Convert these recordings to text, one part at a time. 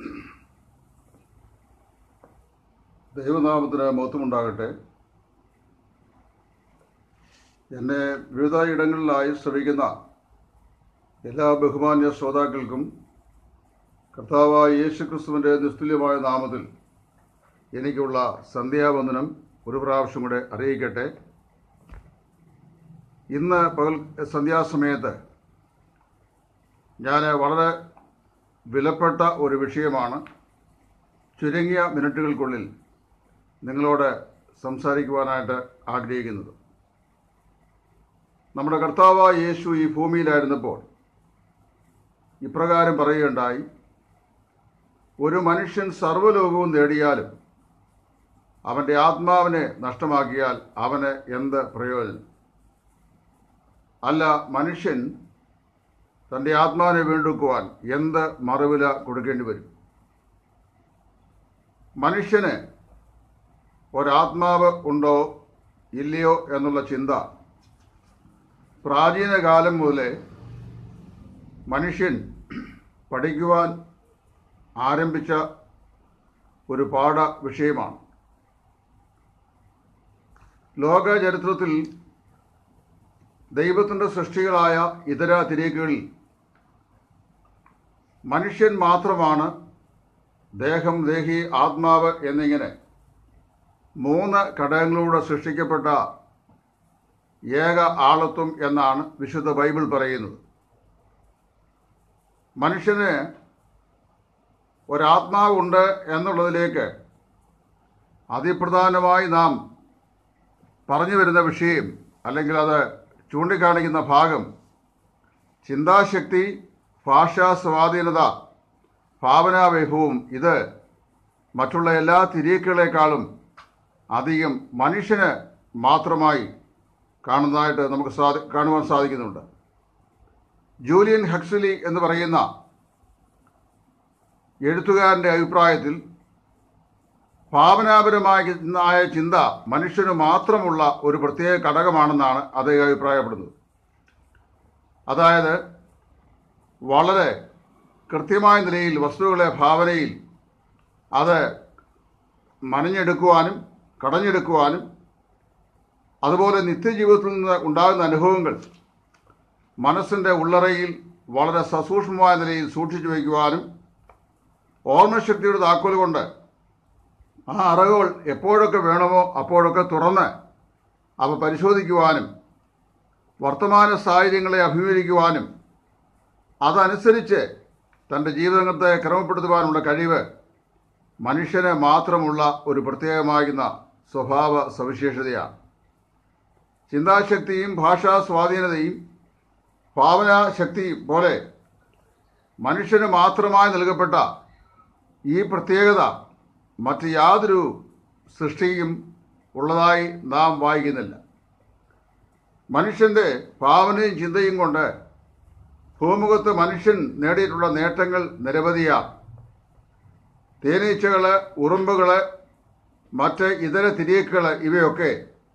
ദൈവനാമത്തിന് മഹത്വമുണ്ടാകട്ടെ എന്നെ വിവിധ ഇടങ്ങളിലായി ശ്രമിക്കുന്ന എല്ലാ ബഹുമാന്യ ശ്രോതാക്കൾക്കും കർത്താവായ യേശു ക്രിസ്തുവിൻ്റെ നിസ്തുല്യമായ നാമത്തിൽ എനിക്കുള്ള സന്ധ്യാവന്ദനം ഒരു പ്രാവശ്യം കൂടെ അറിയിക്കട്ടെ ഇന്ന് പകൽ സന്ധ്യാസമയത്ത് ഞാൻ വളരെ വിലപ്പെട്ട ഒരു വിഷയമാണ് ചുരുങ്ങിയ മിനിറ്റുകൾക്കുള്ളിൽ നിങ്ങളോട് സംസാരിക്കുവാനായിട്ട് ആഗ്രഹിക്കുന്നത് നമ്മുടെ കർത്താവായ യേശു ഈ ഭൂമിയിലായിരുന്നപ്പോൾ ഇപ്രകാരം പറയുകയുണ്ടായി ഒരു മനുഷ്യൻ സർവ്വലോകവും നേടിയാലും അവൻ്റെ ആത്മാവിനെ നഷ്ടമാക്കിയാൽ അവന് എന്ത് പ്രയോജനം അല്ല മനുഷ്യൻ തൻ്റെ ആത്മാവിനെ വീണ്ടെടുക്കുവാൻ എന്ത് മറുവില കൊടുക്കേണ്ടി വരും മനുഷ്യന് ഒരാത്മാവ് ഉണ്ടോ ഇല്ലയോ എന്നുള്ള ചിന്ത പ്രാചീന കാലം മുതലേ മനുഷ്യൻ പഠിക്കുവാൻ ആരംഭിച്ച ഒരു പാഠ വിഷയമാണ് ലോക ചരിത്രത്തിൽ ദൈവത്തിൻ്റെ സൃഷ്ടികളായ ഇതര തിരക്കുകളിൽ മനുഷ്യൻ മാത്രമാണ് ദേഹം ദേഹി ആത്മാവ് എന്നിങ്ങനെ മൂന്ന് ഘടകങ്ങളിലൂടെ സൃഷ്ടിക്കപ്പെട്ട ഏക ആളത്വം എന്നാണ് വിശുദ്ധ ബൈബിൾ പറയുന്നത് മനുഷ്യന് ഒരാത്മാവുണ്ട് എന്നുള്ളതിലേക്ക് അതിപ്രധാനമായി നാം പറഞ്ഞു വരുന്ന വിഷയം അല്ലെങ്കിൽ അത് ചൂണ്ടിക്കാണിക്കുന്ന ഭാഗം ചിന്താശക്തി ഭാഷാ സ്വാധീനത ഭാവനാവൈഭവവും ഇത് മറ്റുള്ള എല്ലാ തിരിയക്കുകളെക്കാളും അധികം മനുഷ്യന് മാത്രമായി കാണുന്നതായിട്ട് നമുക്ക് സാധി കാണുവാൻ സാധിക്കുന്നുണ്ട് ജൂലിയൻ ഹക്സലി എന്ന് പറയുന്ന എഴുത്തുകാരൻ്റെ അഭിപ്രായത്തിൽ ഭാവനാപരമായ ചിന്ത മനുഷ്യന് മാത്രമുള്ള ഒരു പ്രത്യേക ഘടകമാണെന്നാണ് അദ്ദേഹം അഭിപ്രായപ്പെടുന്നത് അതായത് വളരെ കൃത്യമായ നിലയിൽ വസ്തുക്കളെ ഭാവനയിൽ അത് മനഞ്ഞെടുക്കുവാനും കടഞ്ഞെടുക്കുവാനും അതുപോലെ നിത്യജീവിതത്തിൽ നിന്ന് ഉണ്ടാകുന്ന അനുഭവങ്ങൾ മനസ്സിൻ്റെ ഉള്ളറയിൽ വളരെ സസൂക്ഷ്മമായ നിലയിൽ സൂക്ഷിച്ചു വയ്ക്കുവാനും ഓർമ്മശക്തിയുടെ താക്കോൽ കൊണ്ട് ആ അറകൾ എപ്പോഴൊക്കെ വേണമോ അപ്പോഴൊക്കെ തുറന്ന് അവ പരിശോധിക്കുവാനും വർത്തമാന സാഹചര്യങ്ങളെ അഭിമുഖീകരിക്കുവാനും അതനുസരിച്ച് തൻ്റെ ജീവിതത്തെ ക്രമപ്പെടുത്തുവാനുള്ള കഴിവ് മനുഷ്യന് മാത്രമുള്ള ഒരു പ്രത്യേകമാകുന്ന സ്വഭാവ സവിശേഷതയാണ് ചിന്താശക്തിയും ഭാഷാ സ്വാധീനതയും ഭാവനാശക്തിയും പോലെ മനുഷ്യന് മാത്രമായി നൽകപ്പെട്ട ഈ പ്രത്യേകത മറ്റ് യാതൊരു സൃഷ്ടിയും ഉള്ളതായി നാം വായിക്കുന്നില്ല മനുഷ്യൻ്റെ ഭാവനയും ചിന്തയും കൊണ്ട് ഭൂമുഖത്ത് മനുഷ്യൻ നേടിയിട്ടുള്ള നേട്ടങ്ങൾ നിരവധിയാണ് തേനീച്ചകൾ ഉറുമ്പുകൾ മറ്റ് ഇതര തിരിയക്കുകൾ ഇവയൊക്കെ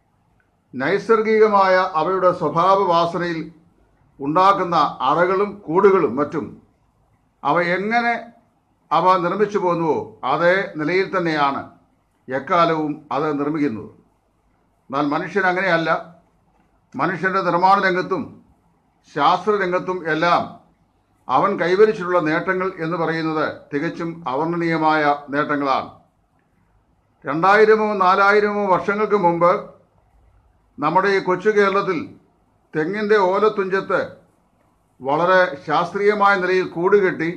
നൈസർഗികമായ അവയുടെ സ്വഭാവ വാസനയിൽ ഉണ്ടാക്കുന്ന അറകളും കൂടുകളും മറ്റും അവ എങ്ങനെ അവ നിർമ്മിച്ചു പോന്നുവോ അതേ നിലയിൽ തന്നെയാണ് എക്കാലവും അത് നിർമ്മിക്കുന്നത് എന്നാൽ മനുഷ്യൻ അങ്ങനെയല്ല മനുഷ്യൻ്റെ നിർമ്മാണ രംഗത്തും ശാസ്ത്രരംഗത്തും എല്ലാം അവൻ കൈവരിച്ചിട്ടുള്ള നേട്ടങ്ങൾ എന്ന് പറയുന്നത് തികച്ചും അവർണ്ണനീയമായ നേട്ടങ്ങളാണ് രണ്ടായിരമോ നാലായിരമോ വർഷങ്ങൾക്ക് മുമ്പ് നമ്മുടെ ഈ കൊച്ചു കേരളത്തിൽ തെങ്ങിൻ്റെ ഓലത്തുഞ്ചത്ത് വളരെ ശാസ്ത്രീയമായ നിലയിൽ കൂടുകെട്ടി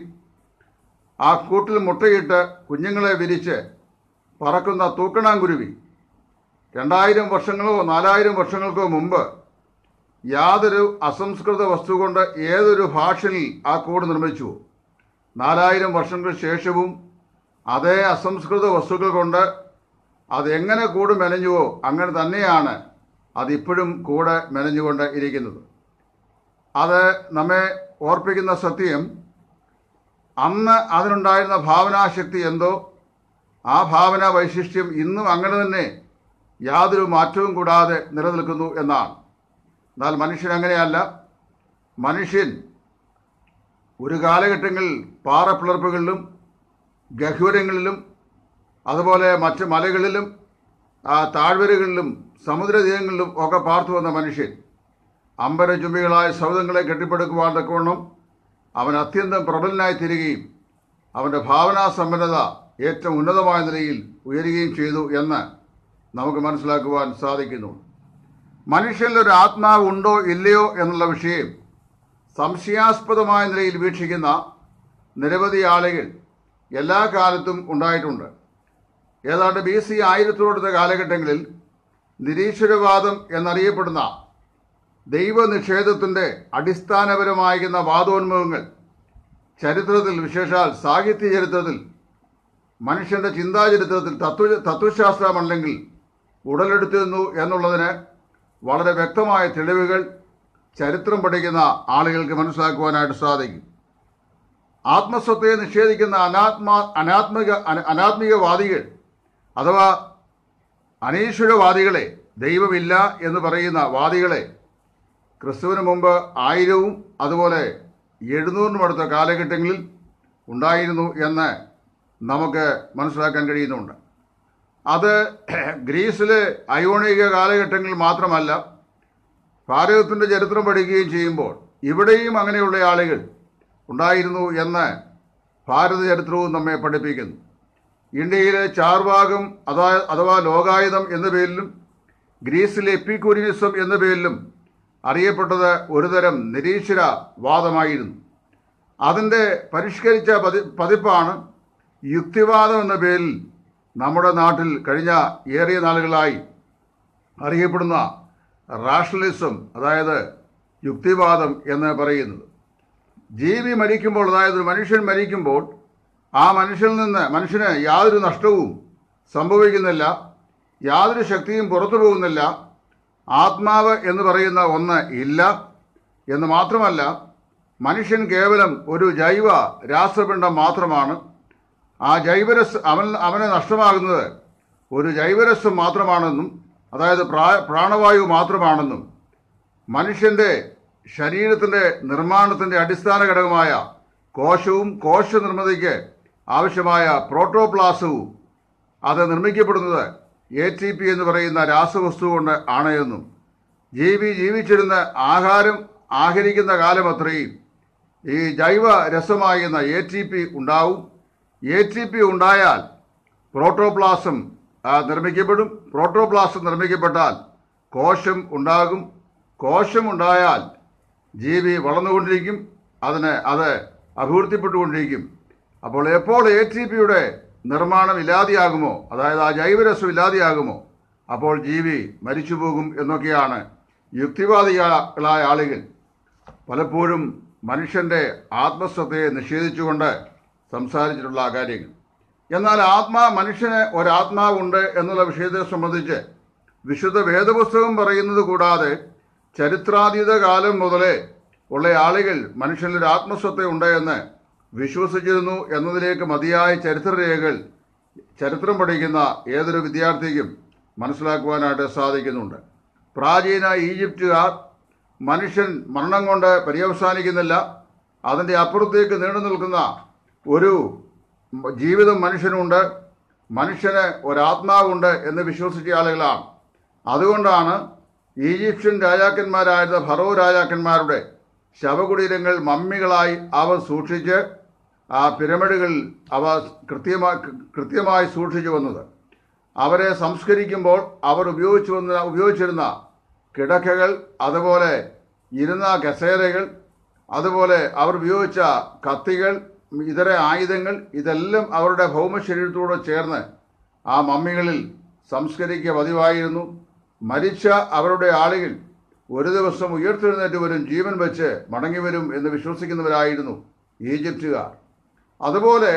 ആ കൂട്ടിൽ മുട്ടയിട്ട് കുഞ്ഞുങ്ങളെ വിരിച്ച് പറക്കുന്ന തൂക്കണാങ്കുരുവി രണ്ടായിരം വർഷങ്ങളോ നാലായിരം വർഷങ്ങൾക്കോ മുമ്പ് യാതൊരു അസംസ്കൃത വസ്തു കൊണ്ട് ഏതൊരു ഭാഷയിൽ ആ കൂട് നിർമ്മിച്ചു നാലായിരം വർഷങ്ങൾക്ക് ശേഷവും അതേ അസംസ്കൃത വസ്തുക്കൾ കൊണ്ട് അതെങ്ങനെ കൂട് മെനഞ്ഞുവോ അങ്ങനെ തന്നെയാണ് അതിപ്പോഴും കൂടെ മെനഞ്ഞുകൊണ്ട് ഇരിക്കുന്നത് അത് നമ്മെ ഓർപ്പിക്കുന്ന സത്യം അന്ന് അതിനുണ്ടായിരുന്ന ഭാവനാശക്തി എന്തോ ആ ഭാവന വൈശിഷ്ട്യം ഇന്നും അങ്ങനെ തന്നെ യാതൊരു മാറ്റവും കൂടാതെ നിലനിൽക്കുന്നു എന്നാണ് എന്നാൽ മനുഷ്യൻ അങ്ങനെയല്ല മനുഷ്യൻ ഒരു കാലഘട്ടങ്ങളിൽ പാറപ്പിളർപ്പുകളിലും ഗഹ്വരങ്ങളിലും അതുപോലെ മറ്റ് മലകളിലും ആ താഴ്വരകളിലും സമുദ്രതീരങ്ങളിലും ഒക്കെ പാർത്തു വന്ന മനുഷ്യൻ അമ്പരചുംബികളായ സൗധങ്ങളെ കെട്ടിപ്പടുക്കുവാൻ തക്കവണ്ണം അവൻ അത്യന്തം പ്രബലനായി തീരുകയും അവൻ്റെ ഭാവനാ സമ്പന്നത ഏറ്റവും ഉന്നതമായ നിലയിൽ ഉയരുകയും ചെയ്തു എന്ന് നമുക്ക് മനസ്സിലാക്കുവാൻ സാധിക്കുന്നു മനുഷ്യനിൽ ഒരു ആത്മാവ് ഉണ്ടോ ഇല്ലയോ എന്നുള്ള വിഷയം സംശയാസ്പദമായ നിലയിൽ വീക്ഷിക്കുന്ന നിരവധി ആളുകൾ എല്ലാ കാലത്തും ഉണ്ടായിട്ടുണ്ട് ഏതാണ്ട് ബി സി ആയിരത്തോടടുത്ത കാലഘട്ടങ്ങളിൽ നിരീശ്വരവാദം എന്നറിയപ്പെടുന്ന ദൈവനിഷേധത്തിൻ്റെ അടിസ്ഥാനപരമായിരുന്ന വാദോന്മുഖങ്ങൾ ചരിത്രത്തിൽ വിശേഷാൽ സാഹിത്യ ചരിത്രത്തിൽ മനുഷ്യന്റെ ചിന്താചരിത്രത്തിൽ തത്വ തത്വശാസ്ത്രമല്ലെങ്കിൽ ഉടലെടുത്തിരുന്നു എന്നുള്ളതിന് വളരെ വ്യക്തമായ തെളിവുകൾ ചരിത്രം പഠിക്കുന്ന ആളുകൾക്ക് മനസ്സിലാക്കുവാനായിട്ട് സാധിക്കും ആത്മസ്വത്തെ നിഷേധിക്കുന്ന അനാത്മാ അനാത്മിക അന- അനാത്മികവാദികൾ അഥവാ അനീശ്വരവാദികളെ ദൈവമില്ല എന്ന് പറയുന്ന വാദികളെ ക്രിസ്തുവിന് മുമ്പ് ആയിരവും അതുപോലെ എഴുന്നൂറിനും അടുത്ത കാലഘട്ടങ്ങളിൽ ഉണ്ടായിരുന്നു എന്ന് നമുക്ക് മനസ്സിലാക്കാൻ കഴിയുന്നുണ്ട് അത് ഗ്രീസിലെ അയോണിക കാലഘട്ടങ്ങളിൽ മാത്രമല്ല ഭാരതത്തിൻ്റെ ചരിത്രം പഠിക്കുകയും ചെയ്യുമ്പോൾ ഇവിടെയും അങ്ങനെയുള്ള ആളുകൾ ഉണ്ടായിരുന്നു എന്ന് ഭാരത ചരിത്രവും നമ്മെ പഠിപ്പിക്കുന്നു ഇന്ത്യയിലെ ചാർവാകം അതാ അഥവാ ലോകായുധം എന്ന പേരിലും ഗ്രീസിലെ എപ്പിക്യൂരിനിസം എന്ന പേരിലും അറിയപ്പെട്ടത് ഒരുതരം നിരീശ്വര വാദമായിരുന്നു അതിൻ്റെ പരിഷ്കരിച്ച പതി പതിപ്പാണ് യുക്തിവാദം എന്ന പേരിൽ നമ്മുടെ നാട്ടിൽ കഴിഞ്ഞ ഏറിയ നാളുകളായി അറിയപ്പെടുന്ന റാഷണലിസം അതായത് യുക്തിവാദം എന്ന് പറയുന്നത് ജീവി മരിക്കുമ്പോൾ അതായത് ഒരു മനുഷ്യൻ മരിക്കുമ്പോൾ ആ മനുഷ്യനിൽ നിന്ന് മനുഷ്യന് യാതൊരു നഷ്ടവും സംഭവിക്കുന്നില്ല യാതൊരു ശക്തിയും പുറത്തു പോകുന്നില്ല ആത്മാവ് എന്ന് പറയുന്ന ഒന്ന് ഇല്ല എന്ന് മാത്രമല്ല മനുഷ്യൻ കേവലം ഒരു ജൈവ രാസപിണ്ഡം മാത്രമാണ് ആ ജൈവരസ് അവൻ അവന് നഷ്ടമാകുന്നത് ഒരു ജൈവരസം മാത്രമാണെന്നും അതായത് പ്രാ പ്രാണവായു മാത്രമാണെന്നും മനുഷ്യന്റെ ശരീരത്തിന്റെ നിർമ്മാണത്തിന്റെ അടിസ്ഥാന ഘടകമായ കോശവും കോശ നിർമ്മിതിക്ക് ആവശ്യമായ പ്രോട്ടോപ്ലാസവും അത് നിർമ്മിക്കപ്പെടുന്നത് എ ടി പി എന്ന് പറയുന്ന രാസവസ്തു കൊണ്ട് ആണ് എന്നും ജീവി ജീവിച്ചിരുന്ന ആഹാരം ആഹരിക്കുന്ന കാലം അത്രയും ഈ ജൈവ രസമാകുന്ന എ ടി പി ഉണ്ടാവും എ ടി പി ഉണ്ടായാൽ പ്രോട്ടോപ്ലാസം ആ, നിർമ്മിക്കപ്പെടും പ്രോട്ടോപ്ലാസം നിർമ്മിക്കപ്പെട്ടാൽ കോശം ഉണ്ടാകും കോശം ഉണ്ടായാൽ ജീവി വളർന്നുകൊണ്ടിരിക്കും അതിന് അത് അഭിവൃദ്ധിപ്പെട്ടുകൊണ്ടിരിക്കും അപ്പോൾ എപ്പോൾ എ ടി പിയുടെ നിർമ്മാണം ഇല്ലാതെയാകുമോ അതായത് ആ ജൈവരസം ഇല്ലാതെയാകുമോ അപ്പോൾ ജീവി മരിച്ചു പോകും എന്നൊക്കെയാണ് യുക്തിവാദികളായ ആളുകൾ പലപ്പോഴും മനുഷ്യന്റെ ആത്മസത്തയെ നിഷേധിച്ചുകൊണ്ട് സംസാരിച്ചിട്ടുള്ള കാര്യങ്ങൾ എന്നാൽ ആത്മാ മനുഷ്യന് ഒരാത്മാവുണ്ട് എന്നുള്ള വിഷയത്തെ സംബന്ധിച്ച് വിശുദ്ധ വേദപുസ്തകം പറയുന്നത് കൂടാതെ ചരിത്രാതീത കാലം മുതലേ ഉള്ള ആളുകൾ മനുഷ്യനിൽ ഒരു ആത്മസത്ത ഉണ്ട് എന്ന് വിശ്വസിച്ചിരുന്നു എന്നതിലേക്ക് മതിയായ ചരിത്രരേഖകൾ ചരിത്രം പഠിക്കുന്ന ഏതൊരു വിദ്യാർത്ഥിക്കും മനസ്സിലാക്കുവാനായിട്ട് സാധിക്കുന്നുണ്ട് പ്രാചീന ഈജിപ്തുകാർ മനുഷ്യൻ മരണം കൊണ്ട് പര്യവസാനിക്കുന്നില്ല അതിൻ്റെ അപ്പുറത്തേക്ക് നീണ്ടു നിൽക്കുന്ന ഒരു ജീവിതം മനുഷ്യനുണ്ട് മനുഷ്യന് ഒരാത്മാവുണ്ട് എന്ന് വിശ്വസിച്ച ആളുകളാണ് അതുകൊണ്ടാണ് ഈജിപ്ഷ്യൻ രാജാക്കന്മാരായിരുന്ന ഫറോ രാജാക്കന്മാരുടെ ശവകുടീരങ്ങൾ മമ്മികളായി അവർ സൂക്ഷിച്ച് ആ പിരമിഡുകൾ അവ കൃത്യമായി കൃത്യമായി സൂക്ഷിച്ചു വന്നത് അവരെ സംസ്കരിക്കുമ്പോൾ അവർ ഉപയോഗിച്ചു വന്ന ഉപയോഗിച്ചിരുന്ന കിടക്കകൾ അതുപോലെ ഇരുന്ന കസേരകൾ അതുപോലെ അവർ ഉപയോഗിച്ച കത്തികൾ ഇതര ആയുധങ്ങൾ ഇതെല്ലാം അവരുടെ ഭൗമശരീരത്തോട് ചേർന്ന് ആ മമ്മികളിൽ സംസ്കരിക്കുക പതിവായിരുന്നു മരിച്ച അവരുടെ ആളുകൾ ഒരു ദിവസം ഉയർത്തെഴുന്നേറ്റ് വരും ജീവൻ വെച്ച് മടങ്ങി വരും എന്ന് വിശ്വസിക്കുന്നവരായിരുന്നു ഈജിപ്തുകാർ അതുപോലെ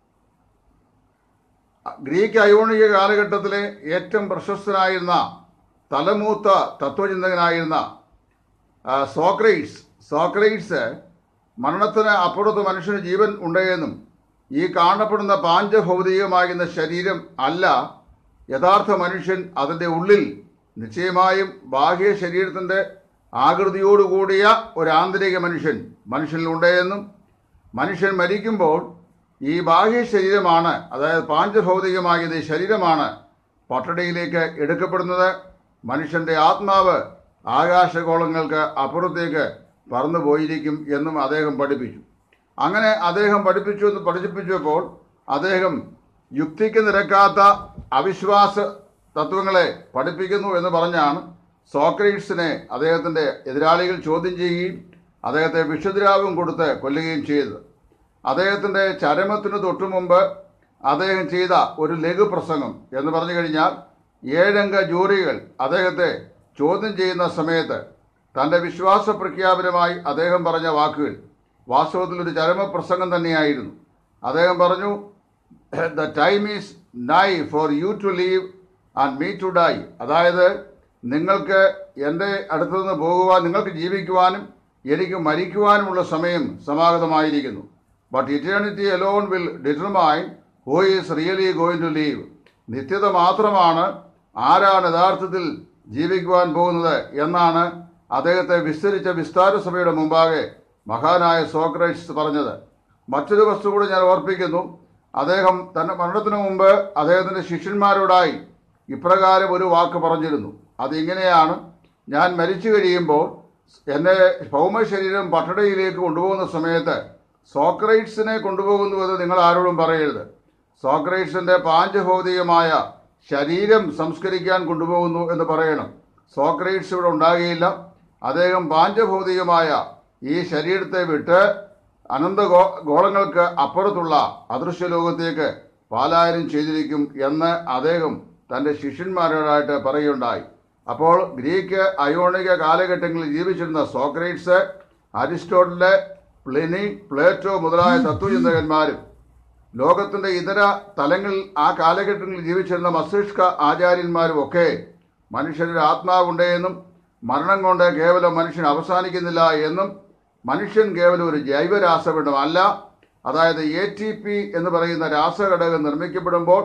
ഗ്രീക്ക് അയോണിക കാലഘട്ടത്തിലെ ഏറ്റവും പ്രശസ്തനായിരുന്ന തലമൂത്ത തത്വചിന്തകനായിരുന്ന ആ, സോക്രൈറ്റ്സ് സോക്രൈറ്റ്സ് മരണത്തിന് അപ്പുറത്ത് മനുഷ്യന് ജീവൻ ഉണ്ടെന്നും ഈ കാണപ്പെടുന്ന പാഞ്ചഭൗതികമാകുന്ന ശരീരം അല്ല യഥാർത്ഥ മനുഷ്യൻ അതിൻ്റെ ഉള്ളിൽ നിശ്ചയമായും ബാഹ്യ ശരീരത്തിൻ്റെ ആകൃതിയോടുകൂടിയ ഒരു ആന്തരിക മനുഷ്യൻ മനുഷ്യനിലുണ്ടെന്നും മനുഷ്യൻ മരിക്കുമ്പോൾ ഈ ബാഹ്യ ശരീരമാണ് അതായത് പാഞ്ചഭൗതികമായത് ഈ ശരീരമാണ് പട്ടടിയിലേക്ക് എടുക്കപ്പെടുന്നത് മനുഷ്യന്റെ ആത്മാവ് ആകാശഗോളങ്ങൾക്ക് അപ്പുറത്തേക്ക് പറന്നു പോയിരിക്കും എന്നും അദ്ദേഹം പഠിപ്പിച്ചു അങ്ങനെ അദ്ദേഹം പഠിപ്പിച്ചു എന്ന് പഠിപ്പിച്ചപ്പോൾ അദ്ദേഹം യുക്തിക്ക് നിരക്കാത്ത അവിശ്വാസ തത്വങ്ങളെ പഠിപ്പിക്കുന്നു എന്ന് പറഞ്ഞാണ് സോക്രീറ്റ്സിനെ അദ്ദേഹത്തിൻ്റെ എതിരാളികൾ ചോദ്യം ചെയ്യുകയും അദ്ദേഹത്തെ വിഷുദ്രാവും കൊടുത്ത് കൊല്ലുകയും ചെയ്തത് അദ്ദേഹത്തിൻ്റെ ചരമത്തിന് തൊട്ടു മുമ്പ് അദ്ദേഹം ചെയ്ത ഒരു ലഘു പ്രസംഗം എന്ന് പറഞ്ഞു കഴിഞ്ഞാൽ ഏഴംഗ ജൂറികൾ അദ്ദേഹത്തെ ചോദ്യം ചെയ്യുന്ന സമയത്ത് തൻ്റെ വിശ്വാസ പ്രഖ്യാപനമായി അദ്ദേഹം പറഞ്ഞ വാക്കുകൾ വാസ്തവത്തിൽ ഒരു ചരമ പ്രസംഗം തന്നെയായിരുന്നു അദ്ദേഹം പറഞ്ഞു the time is nigh for you to live and me to die അതായത് നിങ്ങൾക്ക് എൻ്റെ അടുത്തു നിന്ന് പോകുവാൻ നിങ്ങൾക്ക് ജീവിക്കുവാനും എനിക്ക് മരിക്കുവാനുമുള്ള സമയം സമാഗതമായിരിക്കുന്നു but eternity alone will determine who is really going to live നിത്യത മാത്രമാണ് ആരാണ് യഥാർത്ഥത്തിൽ ജീവിക്കുവാൻ പോകുന്നത് എന്നാണ് അദ്ദേഹത്തെ വിസ്തരിച്ച വിസ്താര സഭയുടെ മുമ്പാകെ മഹാനായ സോക്രൈറ്റ്സ് പറഞ്ഞത് മറ്റൊരു വസ്തു കൂടി ഞാൻ ഓർപ്പിക്കുന്നു അദ്ദേഹം തന്റെ മരണത്തിന് മുമ്പ് അദ്ദേഹത്തിന്റെ ശിഷ്യന്മാരോടായി ഇപ്രകാരം ഒരു വാക്ക് പറഞ്ഞിരുന്നു അതിങ്ങനെയാണ് ഞാൻ മരിച്ചു കഴിയുമ്പോൾ എന്നെ ഭൗമശരീരം പട്ടടയിലേക്ക് കൊണ്ടുപോകുന്ന സമയത്ത് സോക്രൈറ്റ്സിനെ കൊണ്ടുപോകുന്നുവെന്ന് നിങ്ങൾ ആരോടും പറയരുത് സോക്രൈറ്റ്സിന്റെ പാഞ്ചഭൗതികമായ ശരീരം സംസ്കരിക്കാൻ കൊണ്ടുപോകുന്നു എന്ന് പറയണം സോക്രൈറ്റ്സ് ഇവിടെ ഉണ്ടാകുകയില്ല അദ്ദേഹം പാഞ്ചഭൗതികമായ ഈ ശരീരത്തെ വിട്ട് അനന്ത ഗോ ഗോളങ്ങൾക്ക് അപ്പുറത്തുള്ള അദൃശ്യ ലോകത്തേക്ക് പാലായനം ചെയ്തിരിക്കും എന്ന് അദ്ദേഹം തൻ്റെ ശിഷ്യന്മാരോടായിട്ട് പറയുകയുണ്ടായി അപ്പോൾ ഗ്രീക്ക് അയോണിക കാലഘട്ടങ്ങളിൽ ജീവിച്ചിരുന്ന സോക്രൈറ്റ്സ് അരിസ്റ്റോട്ടല് പ്ലിനി പ്ലേറ്റോ മുതലായ തത്വചിന്തകന്മാരും ലോകത്തിന്റെ ഇതര തലങ്ങളിൽ ആ കാലഘട്ടങ്ങളിൽ ജീവിച്ചിരുന്ന മസ്തിഷ്ക ആചാര്യന്മാരും ഒക്കെ മനുഷ്യനൊരു ആത്മാവുണ്ട് എന്നും മരണം കൊണ്ട് കേവലം മനുഷ്യൻ അവസാനിക്കുന്നില്ല എന്നും മനുഷ്യൻ കേവലം ഒരു ജൈവരാസപിണ്ഡമല്ല അതായത് എ ടി പി എന്ന് പറയുന്ന രാസഘടകം നിർമ്മിക്കപ്പെടുമ്പോൾ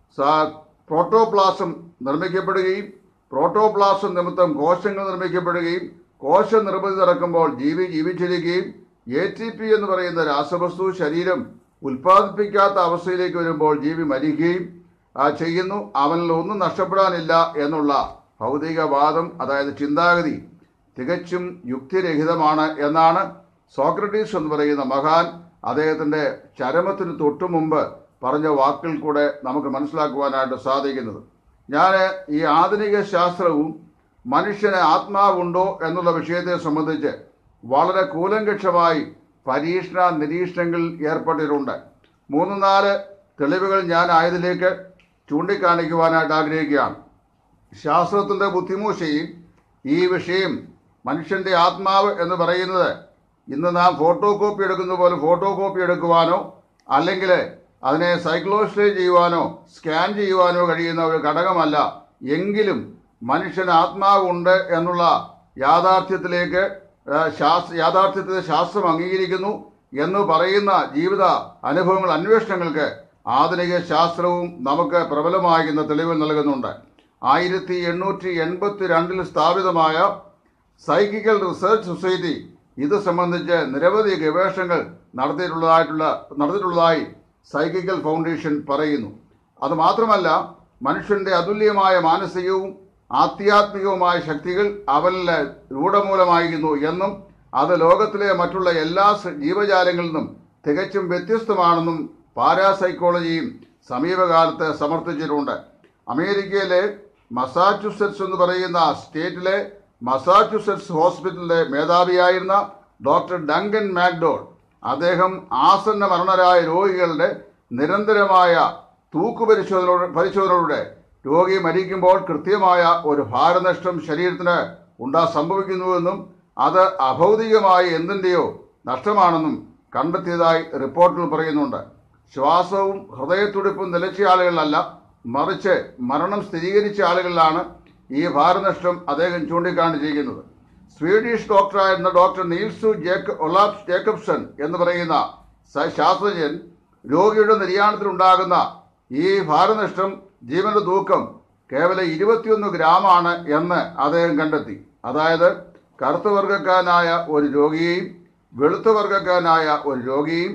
സ- പ്രോട്ടോപ്ലാസം നിർമ്മിക്കപ്പെടുകയും പ്രോട്ടോപ്ലാസം നിമിത്തം കോശങ്ങൾ നിർമ്മിക്കപ്പെടുകയും കോശ നിർമ്മിതി നടക്കുമ്പോൾ ജീവി ജീവിച്ചിരിക്കുകയും എ ടി പി എന്ന് പറയുന്ന രാസവസ്തു ശരീരം ഉൽപ്പാദിപ്പിക്കാത്ത അവസ്ഥയിലേക്ക് വരുമ്പോൾ ജീവി മരിക്കുകയും ആ, ചെയ്യുന്നു അവനിൽ ഒന്നും നഷ്ടപ്പെടാനില്ല എന്നുള്ള ഭൗതികവാദം അതായത് ചിന്താഗതി തികച്ചും യുക്തിരഹിതമാണ് എന്നാണ് സോക്രട്ടീസ് എന്ന് പറയുന്ന മഹാൻ അദ്ദേഹത്തിൻ്റെ ചരമത്തിന് തൊട്ടു മുമ്പ് പറഞ്ഞ വാക്കിൽ കൂടെ നമുക്ക് മനസ്സിലാക്കുവാനായിട്ട് സാധിക്കുന്നത് ഞാൻ ഈ ആധുനിക ശാസ്ത്രവും മനുഷ്യന് ആത്മാവുണ്ടോ എന്നുള്ള വിഷയത്തെ സംബന്ധിച്ച് വളരെ കൂലങ്കക്ഷമായി പരീക്ഷണ നിരീക്ഷണങ്ങളിൽ ഏർപ്പെട്ടിട്ടുണ്ട് മൂന്ന് നാല് തെളിവുകൾ ഞാൻ ആയതിലേക്ക് ചൂണ്ടിക്കാണിക്കുവാനായിട്ട് ആഗ്രഹിക്കുകയാണ് ശാസ്ത്രത്തിൻ്റെ ബുദ്ധിമൂശയിൽ ഈ വിഷയം മനുഷ്യന്റെ ആത്മാവ് എന്ന് പറയുന്നത് ഇന്ന് നാം ഫോട്ടോ കോപ്പി എടുക്കുന്ന പോലെ ഫോട്ടോ കോപ്പി എടുക്കുവാനോ അല്ലെങ്കിൽ അതിനെ സൈക്ലോസ്റ്റൈ ചെയ്യുവാനോ സ്കാൻ ചെയ്യുവാനോ കഴിയുന്ന ഒരു ഘടകമല്ല എങ്കിലും മനുഷ്യന് ആത്മാവുണ്ട് എന്നുള്ള യാഥാർത്ഥ്യത്തിലേക്ക് ആ, ശാസ്ത്ര യാഥാർത്ഥ്യത്തെ ശാസ്ത്രം അംഗീകരിക്കുന്നു എന്ന് പറയുന്ന ജീവിത അനുഭവങ്ങൾ അന്വേഷണങ്ങൾക്ക് ആധുനിക ശാസ്ത്രവും നമുക്ക് പ്രബലമാകുന്ന തെളിവ് നൽകുന്നുണ്ട് ആയിരത്തി എണ്ണൂറ്റി എൺപത്തി രണ്ടിൽ സ്ഥാപിതമായ സൈക്കിക്കൽ റിസർച്ച് സൊസൈറ്റി ഇത് സംബന്ധിച്ച് നിരവധി ഗവേഷണങ്ങൾ നടത്തിയിട്ടുള്ളതായിട്ടുള്ള നടത്തിയിട്ടുള്ളതായി സൈക്കിക്കൽ ഫൗണ്ടേഷൻ പറയുന്നു അത് മാത്രമല്ല മനുഷ്യന്റെ അതുല്യമായ മാനസികവും ആധ്യാത്മികവുമായ ശക്തികൾ അവരിൽ രൂഢമൂലമായിരുന്നു എന്നും അത് ലോകത്തിലെ മറ്റുള്ള എല്ലാ സ- ജീവജാലങ്ങളിൽ നിന്നും തികച്ചും വ്യത്യസ്തമാണെന്നും പാരാസൈക്കോളജിയും സമീപകാലത്ത് സമർത്ഥിച്ചിട്ടുണ്ട് അമേരിക്കയിലെ മസാച്യുസെറ്റ്സ് എന്ന് പറയുന്ന സ്റ്റേറ്റിലെ മസാച്യുസെറ്റ്സ് ഹോസ്പിറ്റലിലെ മേധാവിയായിരുന്ന ഡോക്ടർ ഡങ്കൻ മാക്ഡോൾ അദ്ദേഹം ആസന്ന മരണരായ രോഗികളുടെ നിരന്തരമായ തൂക്കുപരിശോധന പരിശോധനകളുടെ രോഗി മരിക്കുമ്പോൾ കൃത്യമായ ഒരു ഭാരനഷ്ടം ശരീരത്തിന് ഉണ്ടാ സംഭവിക്കുന്നുവെന്നും അത് അഭൗതികമായ എന്തിൻ്റെയോ നഷ്ടമാണെന്നും കണ്ടെത്തിയതായി റിപ്പോർട്ടിൽ പറയുന്നുണ്ട് ശ്വാസവും ഹൃദയത്തുടിപ്പും നിലച്ച ആളുകളിലല്ല മറിച്ച് മരണം സ്ഥിരീകരിച്ച ആളുകളിലാണ് ഈ ഭാരനഷ്ടം അദ്ദേഹം ചൂണ്ടിക്കാണിച്ചിരിക്കുന്നത് സ്വീഡിഷ് ഡോക്ടറായിരുന്ന doctor Nils Jake Olaf Jacobson എന്ന് പറയുന്ന സ- ശാസ്ത്രജ്ഞൻ രോഗിയുടെ നിര്യാണത്തിലുണ്ടാകുന്ന ഈ ഭാരനഷ്ടം ജീവന്റെ തൂക്കം കേവലം ഇരുപത്തിയൊന്ന് ഗ്രാമാണ് എന്ന് അദ്ദേഹം കണ്ടെത്തി അതായത് കറുത്ത വർഗ്ഗക്കാരനായ ഒരു രോഗിയെയും വെളുത്ത വർഗ്ഗക്കാരനായ ഒരു രോഗിയും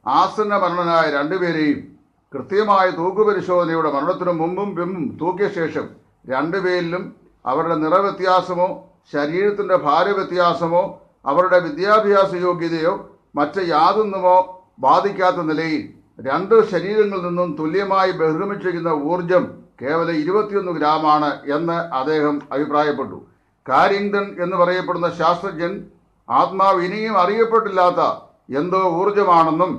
ആസന്ന മരണനായ രണ്ടുപേരെയും കൃത്യമായ തൂക്കുപരിശോധനയുടെ മരണത്തിനു മുമ്പും പിമ്പും തൂക്കിയ ശേഷം രണ്ടുപേരിലും അവരുടെ നിറവ്യത്യാസമോ ശരീരത്തിന്റെ ഭാരവ്യത്യാസമോ അവരുടെ വിദ്യാഭ്യാസ യോഗ്യതയോ മറ്റ് യാതൊന്നുമോ ബാധിക്കാത്ത നിലയിൽ രണ്ട് ശരീരങ്ങളിൽ നിന്നും തുല്യമായി ബഹിർഗമിച്ചിരിക്കുന്ന ഊർജം കേവലം ഇരുപത്തിയൊന്ന് ഗ്രാമാണ് എന്ന് അദ്ദേഹം അഭിപ്രായപ്പെട്ടു കാരിങ്ടൺ എന്ന് പറയപ്പെടുന്ന ശാസ്ത്രജ്ഞൻ ആത്മാവ് ഇനിയും അറിയപ്പെട്ടില്ലാത്ത എന്തോ ഊർജമാണെന്നും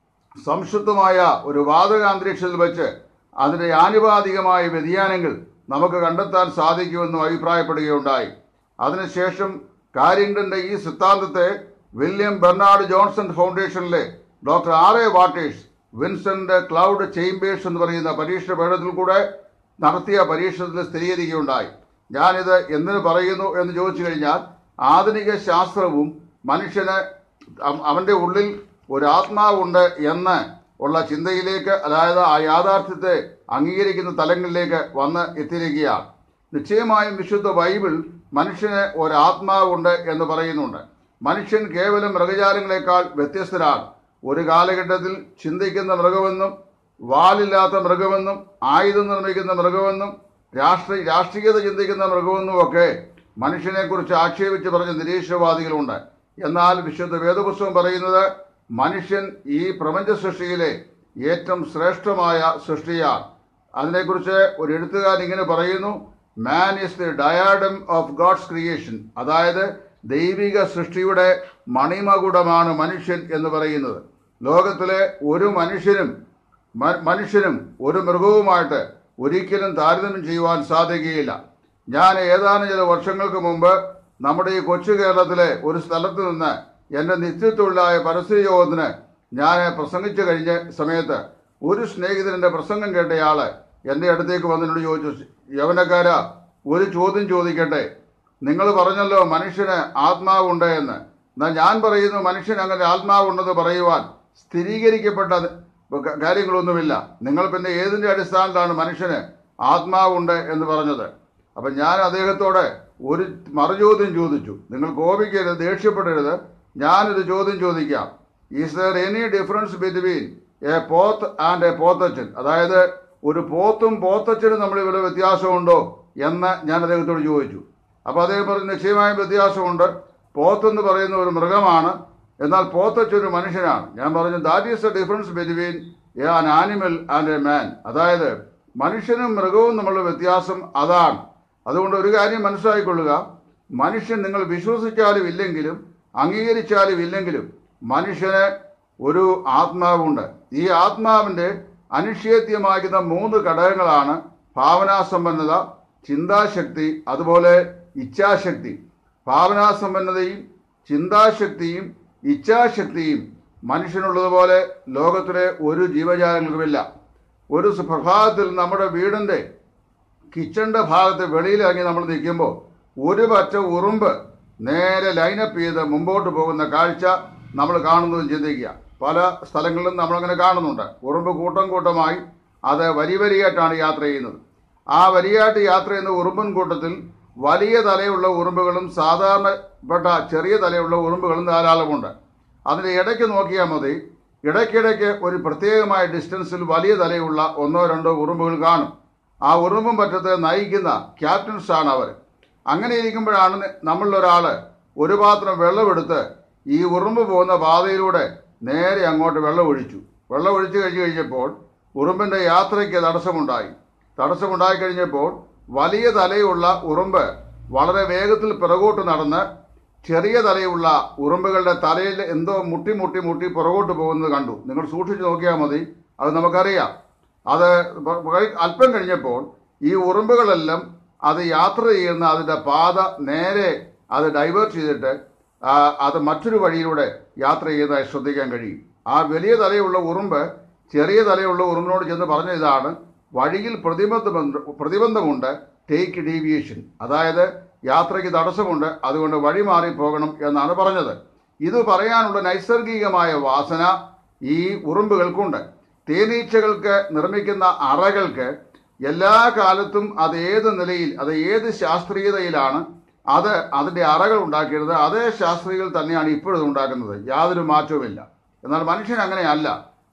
സംശുദ്ധമായ ഒരു വാതകാന്തരീക്ഷത്തിൽ വെച്ച് അതിൻ്റെ ആനുപാതികമായ വ്യതിയാനങ്ങൾ നമുക്ക് കണ്ടെത്താൻ സാധിക്കുമെന്നും അഭിപ്രായപ്പെടുകയുണ്ടായി അതിനുശേഷം കാരിങ്ടന്റെ ഈ സിദ്ധാന്തത്തെ വില്യം ബെർണാഡ് ജോൺസൺ ഫൗണ്ടേഷനിലെ doctor R A Waters Vincent Cloud Chambers എന്ന് പറയുന്ന പരീക്ഷ പേടത്തിൽ കൂടെ നടത്തിയ പരീക്ഷണത്തിൽ സ്ഥിരീകരിക്കുകയുണ്ടായി ഞാനിത് എന്തിനു പറയുന്നു എന്ന് ചോദിച്ചു കഴിഞ്ഞാൽ ആധുനിക ശാസ്ത്രവും മനുഷ്യന് അവ- അവന്റെ ഉള്ളിൽ ഒരു ആത്മാവുണ്ട് എന്ന് ഉള്ള ചിന്തയിലേക്ക് അതായത് ആ യാഥാർത്ഥ്യത്തെ അംഗീകരിക്കുന്ന തലങ്ങളിലേക്ക് വന്ന് എത്തിയിരിക്കുകയാണ് നിശ്ചയമായും വിശുദ്ധ ബൈബിൾ മനുഷ്യന് ഒരു ആത്മാവുണ്ട് എന്ന് പറയുന്നുണ്ട് മനുഷ്യൻ കേവലം മൃഗജാലങ്ങളെക്കാൾ വ്യത്യസ്തരാണ് ഒരു കാലഘട്ടത്തിൽ ചിന്തിക്കുന്ന മൃഗമെന്നും വാലില്ലാത്ത മൃഗമെന്നും ആയുധം നിർമ്മിക്കുന്ന മൃഗമെന്നും രാഷ്ട്രീയ രാഷ്ട്രീയത ചിന്തിക്കുന്ന മൃഗമെന്നും ഒക്കെ മനുഷ്യനെക്കുറിച്ച് ആക്ഷേപിച്ച് പറഞ്ഞ നിരീശ്വരവാദികളുണ്ട് എന്നാൽ വിശുദ്ധ വേദപുസ്തകം പറയുന്നത് മനുഷ്യൻ ഈ പ്രപഞ്ച സൃഷ്ടിയിലെ ഏറ്റവും ശ്രേഷ്ഠമായ സൃഷ്ടിയാണ് അതിനെക്കുറിച്ച് ഒരു എഴുത്തുകാരൻ ഇങ്ങനെ പറയുന്നു man is the diadem of God's creation അതായത് ദൈവിക സൃഷ്ടിയുടെ മണിമകുടമാണ് മനുഷ്യൻ എന്ന് പറയുന്നത് ലോകത്തിലെ ഒരു മനുഷ്യനും മ- മനുഷ്യനും ഒരു മൃഗവുമായിട്ട് ഒരിക്കലും താരതമ്യം ചെയ്യുവാൻ സാധിക്കുകയില്ല ഞാൻ ഏതാനും ചില വർഷങ്ങൾക്ക് മുമ്പ് നമ്മുടെ ഈ കൊച്ചു കേരളത്തിലെ ഒരു സ്ഥലത്ത് നിന്ന് എൻ്റെ നിത്യത്തൊഴിലായ പരസ്യ യോഗത്തിന് ഞാൻ പ്രസംഗിച്ചു കഴിഞ്ഞ സമയത്ത് ഒരു സ്നേഹിതൻ്റെ പ്രസംഗം കേട്ടയാള് എൻ്റെ അടുത്തേക്ക് വന്നിട്ട് ചോദിച്ചു യവനക്കാരാ ഒരു ചോദ്യം ചോദിക്കട്ടെ നിങ്ങൾ പറഞ്ഞല്ലോ മനുഷ്യന് ആത്മാവുണ്ട് എന്ന് എന്നാൽ ഞാൻ പറയുന്നു മനുഷ്യൻ അങ്ങനെ ആത്മാവുണ്ടെന്ന് പറയുവാൻ സ്ഥിരീകരിക്കപ്പെട്ട ക- കാര്യങ്ങളൊന്നുമില്ല നിങ്ങൾ പിന്നെ ഏതിൻ്റെ അടിസ്ഥാനത്തിലാണ് മനുഷ്യന് ആത്മാവുണ്ട് എന്ന് പറഞ്ഞത് അപ്പം ഞാൻ അദ്ദേഹത്തോട് ഒരു മറുചോദ്യം ചോദിച്ചു നിങ്ങൾ കോപിക്കരുത് ദേഷ്യപ്പെടരുത് ഞാനൊരു ചോദ്യം ചോദിക്കാം is there any difference between a പോത്ത് ആൻഡ് എ പോത്തച്ചൻ അതായത് ഒരു പോത്തും പോത്തച്ചനും നമ്മൾ ഇവിടെ വ്യത്യാസമുണ്ടോ എന്ന് ഞാൻ അദ്ദേഹത്തോട് ചോദിച്ചു അപ്പോൾ അദ്ദേഹം പറഞ്ഞു നിശ്ചയമായും വ്യത്യാസമുണ്ട് പോത്തെന്ന് പറയുന്ന ഒരു മൃഗമാണ് എന്നാൽ പോത്തച്ചൻ ഒരു മനുഷ്യനാണ് ഞാൻ പറഞ്ഞു that is a difference between a an animal and a man അതായത് മനുഷ്യനും മൃഗവും തമ്മിലുള്ള വ്യത്യാസം അതാണ് അതുകൊണ്ട് ഒരു കാര്യം മനസ്സിലാക്കിക്കൊള്ളുക മനുഷ്യൻ നിങ്ങൾ വിശ്വസിച്ചാലും ഇല്ലെങ്കിലും അംഗീകരിച്ചാലും ഇല്ലെങ്കിലും മനുഷ്യന് ഒരു ആത്മാവുണ്ട് ഈ ആത്മാവിൻ്റെ അനിഷേധ്യമാകുന്ന മൂന്ന് ഘടകങ്ങളാണ് ഭാവനാസമ്പന്നത ചിന്താശക്തി അതുപോലെ ഇച്ഛാശക്തി ഭാവനാസമ്പന്നതയും ചിന്താശക്തിയും ഇച്ഛാശക്തിയും മനുഷ്യനുള്ളതുപോലെ ലോകത്തിലെ ഒരു ജീവജാലങ്ങൾക്കുമില്ല ഒരു സ- പ്രഭാതത്തിൽ നമ്മുടെ വീടിൻ്റെ കിച്ചണിൻ്റെ ഭാഗത്ത് വെളിയിലിറങ്ങി നമ്മൾ നിൽക്കുമ്പോൾ ഒരു പറ്റ ഉറുമ്പ് നേരെ ലൈനപ്പ് ചെയ്ത് മുമ്പോട്ട് പോകുന്ന കാഴ്ച നമ്മൾ കാണുന്നത് ചിന്തിക്കുക പല സ്ഥലങ്ങളിലും നമ്മളങ്ങനെ കാണുന്നുണ്ട് ഉറുമ്പ് കൂട്ടം കൂട്ടമായി അത് വരി വരിയായിട്ടാണ് യാത്ര ചെയ്യുന്നത് ആ വരിയായിട്ട് യാത്ര ചെയ്യുന്ന ഉറുമ്പൻ കൂട്ടത്തിൽ വലിയ തലയുള്ള ഉറുമ്പുകളും സാധാരണപ്പെട്ട ചെറിയ തലയുള്ള ഉറുമ്പുകളും ധാരാളമുണ്ട് അതിൻ്റെ ഇടയ്ക്ക് നോക്കിയാൽ മതി ഇടയ്ക്കിടയ്ക്ക് ഒരു പ്രത്യേകമായ ഡിസ്റ്റൻസിൽ വലിയ തലയുള്ള ഒന്നോ രണ്ടോ ഉറുമ്പുകൾ കാണും ആ ഉറുമ്പും പറ്റത്തെ നയിക്കുന്ന ക്യാപ്റ്റൻസ് ആണ് അവർ അങ്ങനെ ഇരിക്കുമ്പോഴാണ് നമ്മളിലൊരാൾ ഒരു പാത്രം വെള്ളമെടുത്ത് ഈ ഉറുമ്പ് പോകുന്ന പാതയിലൂടെ നേരെ അങ്ങോട്ട് വെള്ളം ഒഴിച്ചു വെള്ളം ഒഴിച്ചു കഴിഞ്ഞ് കഴിഞ്ഞപ്പോൾ ഉറുമ്പിൻ്റെ യാത്രയ്ക്ക് തടസ്സമുണ്ടായി തടസ്സമുണ്ടായി കഴിഞ്ഞപ്പോൾ വലിയ തലയുള്ള ഉറുമ്പ് വളരെ വേഗത്തിൽ പിറകോട്ട് നടന്ന് ചെറിയ തലയുള്ള ഉറുമ്പുകളുടെ തലയിൽ എന്തോ മുട്ടി മുട്ടി മുട്ടി പുറകോട്ട് പോകുന്നത് കണ്ടു നിങ്ങൾ സൂക്ഷിച്ച് നോക്കിയാൽ മതി അത് നമുക്കറിയാം അത് പ- പ- അല്പം കഴിഞ്ഞപ്പോൾ ഈ ഉറുമ്പുകളെല്ലാം അത് യാത്ര ചെയ്യുന്ന അതിൻ്റെ പാത നേരെ അത് ഡൈവേർട്ട് ചെയ്തിട്ട് ആ, അത് മറ്റൊരു വഴിയിലൂടെ യാത്ര ചെയ്യുന്നതായി ശ്രദ്ധിക്കാൻ കഴിയും ആ വലിയ തലയുള്ള ഉറുമ്പ് ചെറിയ തലയുള്ള ഉറുമ്പിനോട് ചെന്ന് പറഞ്ഞ ഇതാണ് വഴിയിൽ പ്രതിബന്ധമുണ്ട് പ്രതിബന്ധമുണ്ട് ടേക്ക് ഡീവിയേഷൻ അതായത് യാത്രയ്ക്ക് തടസ്സമുണ്ട് അതുകൊണ്ട് വഴി മാറി പോകണം എന്നാണ് പറഞ്ഞത് ഇത് പറയാനുള്ള നൈസർഗികമായ വാസന ഈ ഉറുമ്പുകൾക്കുണ്ട് തേനീച്ചകൾക്ക് നിർമ്മിക്കുന്ന അറകൾക്ക് എല്ലാ കാലത്തും അത് ഏത് നിലയിൽ അത് ഏത് ശാസ്ത്രീയതയിലാണ് അത് അതിൻ്റെ അറകൾ ഉണ്ടാക്കിയത് അതേ ശാസ്ത്രീയകൾ തന്നെയാണ് ഇപ്പോഴും ഉണ്ടാക്കുന്നത് യാതൊരു മാറ്റവുമില്ല എന്നാൽ മനുഷ്യൻ അങ്ങനെയല്ല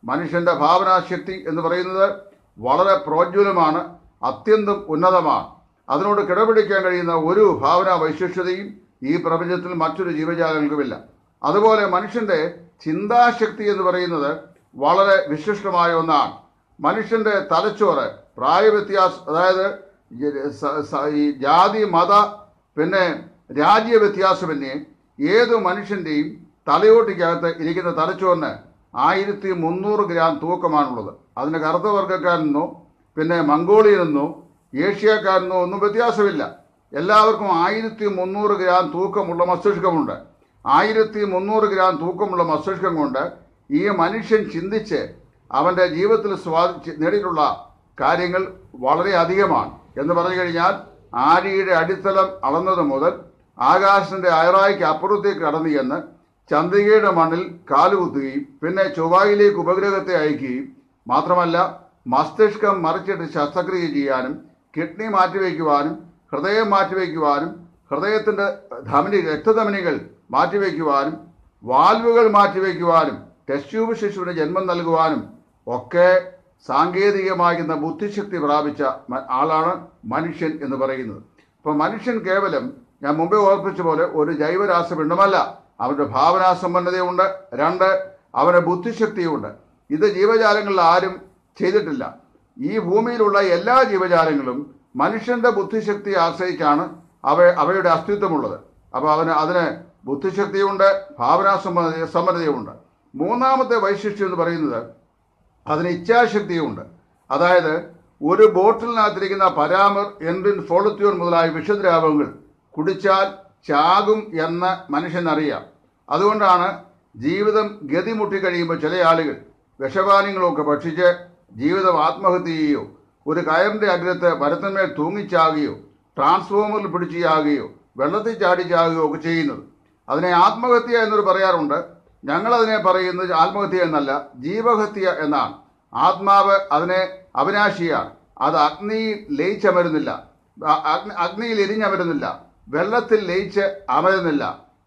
മനുഷ്യന്റെ ഭാവനാശക്തി എന്ന് പറയുന്നത് വളരെ പ്രോജ്വലമാണ് അത്യന്തം ഉന്നതമാണ് അതിനോട് കിടപിടിക്കാൻ കഴിയുന്ന ഒരു ഭാവനാ വൈശിഷ്ട്യതയും ഈ പ്രപഞ്ചത്തിൽ മറ്റൊരു ജീവജാലങ്ങൾക്കുമില്ല അതുപോലെ മനുഷ്യന്റെ ചിന്താശക്തി എന്ന് പറയുന്നത് വളരെ വിശിഷ്ടമായ ഒന്നാണ് മനുഷ്യന്റെ തലച്ചോറ് പ്രായവ്യത്യാസം അതായത് ഈ സ- സ- ഈ ജാതി മത പിന്നെ രാജ്യ വ്യത്യാസമന്യേ ഏത് മനുഷ്യന്റെയും തലയോട്ടിക്കകത്ത് ഇരിക്കുന്ന തലച്ചോറിന് ആയിരത്തി മുന്നൂറ് ഗ്രാം തൂക്കമാണുള്ളത് അതിന് കറുത്ത വർഗ്ഗക്കാരനെന്നോ പിന്നെ മംഗോളിയനെന്നോ ഏഷ്യക്കാരനോ ഒന്നും വ്യത്യാസമില്ല എല്ലാവർക്കും ആയിരത്തി മുന്നൂറ് ഗ്രാം തൂക്കമുള്ള മസ്തിഷ്കമുണ്ട് ആയിരത്തി മുന്നൂറ് ഗ്രാം തൂക്കമുള്ള മസ്തിഷ്കം കൊണ്ട് ഈ മനുഷ്യൻ ചിന്തിച്ച് അവൻ്റെ ജീവിതത്തിൽ സ്വാധി നേടിയിട്ടുള്ള കാര്യങ്ങൾ വളരെ അധികമാണ് എന്ന് പറഞ്ഞു കഴിഞ്ഞാൽ ആഴിയുടെ അടിത്തളം അളന്നത് മുതൽ ആകാശത്തിന്റെ അയറായിക്ക് അപ്പുറത്തേക്ക് കടന്നു ചെന്ന് ചന്ദ്രികയുടെ മണ്ണിൽ കാലുകുത്തുകയും പിന്നെ ചൊവ്വായിലേക്ക് ഉപഗ്രഹത്തെ അയക്കുകയും മാത്രമല്ല മസ്തിഷ്കം മറിച്ചിട്ട് ശസ്ത്രക്രിയ ചെയ്യാനും കിഡ്നി മാറ്റിവെക്കുവാനും ഹൃദയം മാറ്റിവെക്കുവാനും ഹൃദയത്തിന്റെ ധമനി രക്തധമനികൾ മാറ്റിവെക്കുവാനും വാൽവുകൾ മാറ്റിവെക്കുവാനും ടെസ്റ്റ് ട്യൂബ് ശിശുവിന് ജന്മം നൽകുവാനും ഒക്കെ സാങ്കേതികമാകുന്ന ബുദ്ധിശക്തി പ്രാപിച്ച മ- ആളാണ് മനുഷ്യൻ എന്ന് പറയുന്നത് അപ്പോൾ മനുഷ്യൻ കേവലം ഞാൻ മുമ്പേ ഓർപ്പിച്ച പോലെ ഒരു ജൈവരാസപിണ്ഡമല്ല അവന്റെ ഭാവനാസമ്പന്നതയുണ്ട് രണ്ട് അവന് ബുദ്ധിശക്തിയുണ്ട് ഇത് ജീവജാലങ്ങളിൽ ആരും ചെയ്തിട്ടില്ല ഈ ഭൂമിയിലുള്ള എല്ലാ ജീവജാലങ്ങളും മനുഷ്യന്റെ ബുദ്ധിശക്തി ആശ്രയിച്ചാണ് അവ അവയുടെ അസ്തിത്വമുള്ളത് അപ്പോൾ അവന് അതിന് ബുദ്ധിശക്തിയുണ്ട് ഭാവനാസമ്പന്ന സമ്പന്നതയുമുണ്ട് മൂന്നാമത്തെ വൈശിഷ്ട്യം എന്ന് പറയുന്നത് അതിന് ഇച്ഛാശക്തിയുമുണ്ട് അതായത് ഒരു ബോട്ടിലിനകത്തിരിക്കുന്ന പരാമർ എൻറിൻ ഫോളത്യൂൺ മുതലായ വിഷദ്രാവകങ്ങൾ കുടിച്ചാൽ ചാകും എന്ന് മനുഷ്യനറിയാം അതുകൊണ്ടാണ് ജീവിതം ഗതിമുട്ടി കഴിയുമ്പോൾ ചില ആളുകൾ വിഷപാനങ്ങളൊക്കെ ഭക്ഷിച്ച് ജീവിതം ആത്മഹത്യ ചെയ്യുകയോ ഒരു കയറിന്റെ അഗ്രത്ത് മരത്തിന്മേൽ തൂങ്ങിച്ചാകുകയോ ട്രാൻസ്ഫോമറിൽ പിടിച്ച് ചാകുകയോ വെള്ളത്തിൽ ചാടി ചാകുകയോ ഒക്കെ ചെയ്യുന്നത് അതിനെ ആത്മഹത്യ എന്നൊരു പറയാറുണ്ട് ഞങ്ങളതിനെ പറയുന്നത് ആത്മഹത്യ എന്നല്ല ജീവഹത്യ എന്നാണ് ആത്മാവ് അതിനെ അവിനാശിയാണ് അത് അഗ്നിയിൽ ലയിച്ചമരുന്നില്ല അ- അഗ്നി അഗ്നിയിൽ എരിഞ്ഞമരുന്നില്ല വെള്ളത്തിൽ ലയിച്ച് അമരുന്നില്ല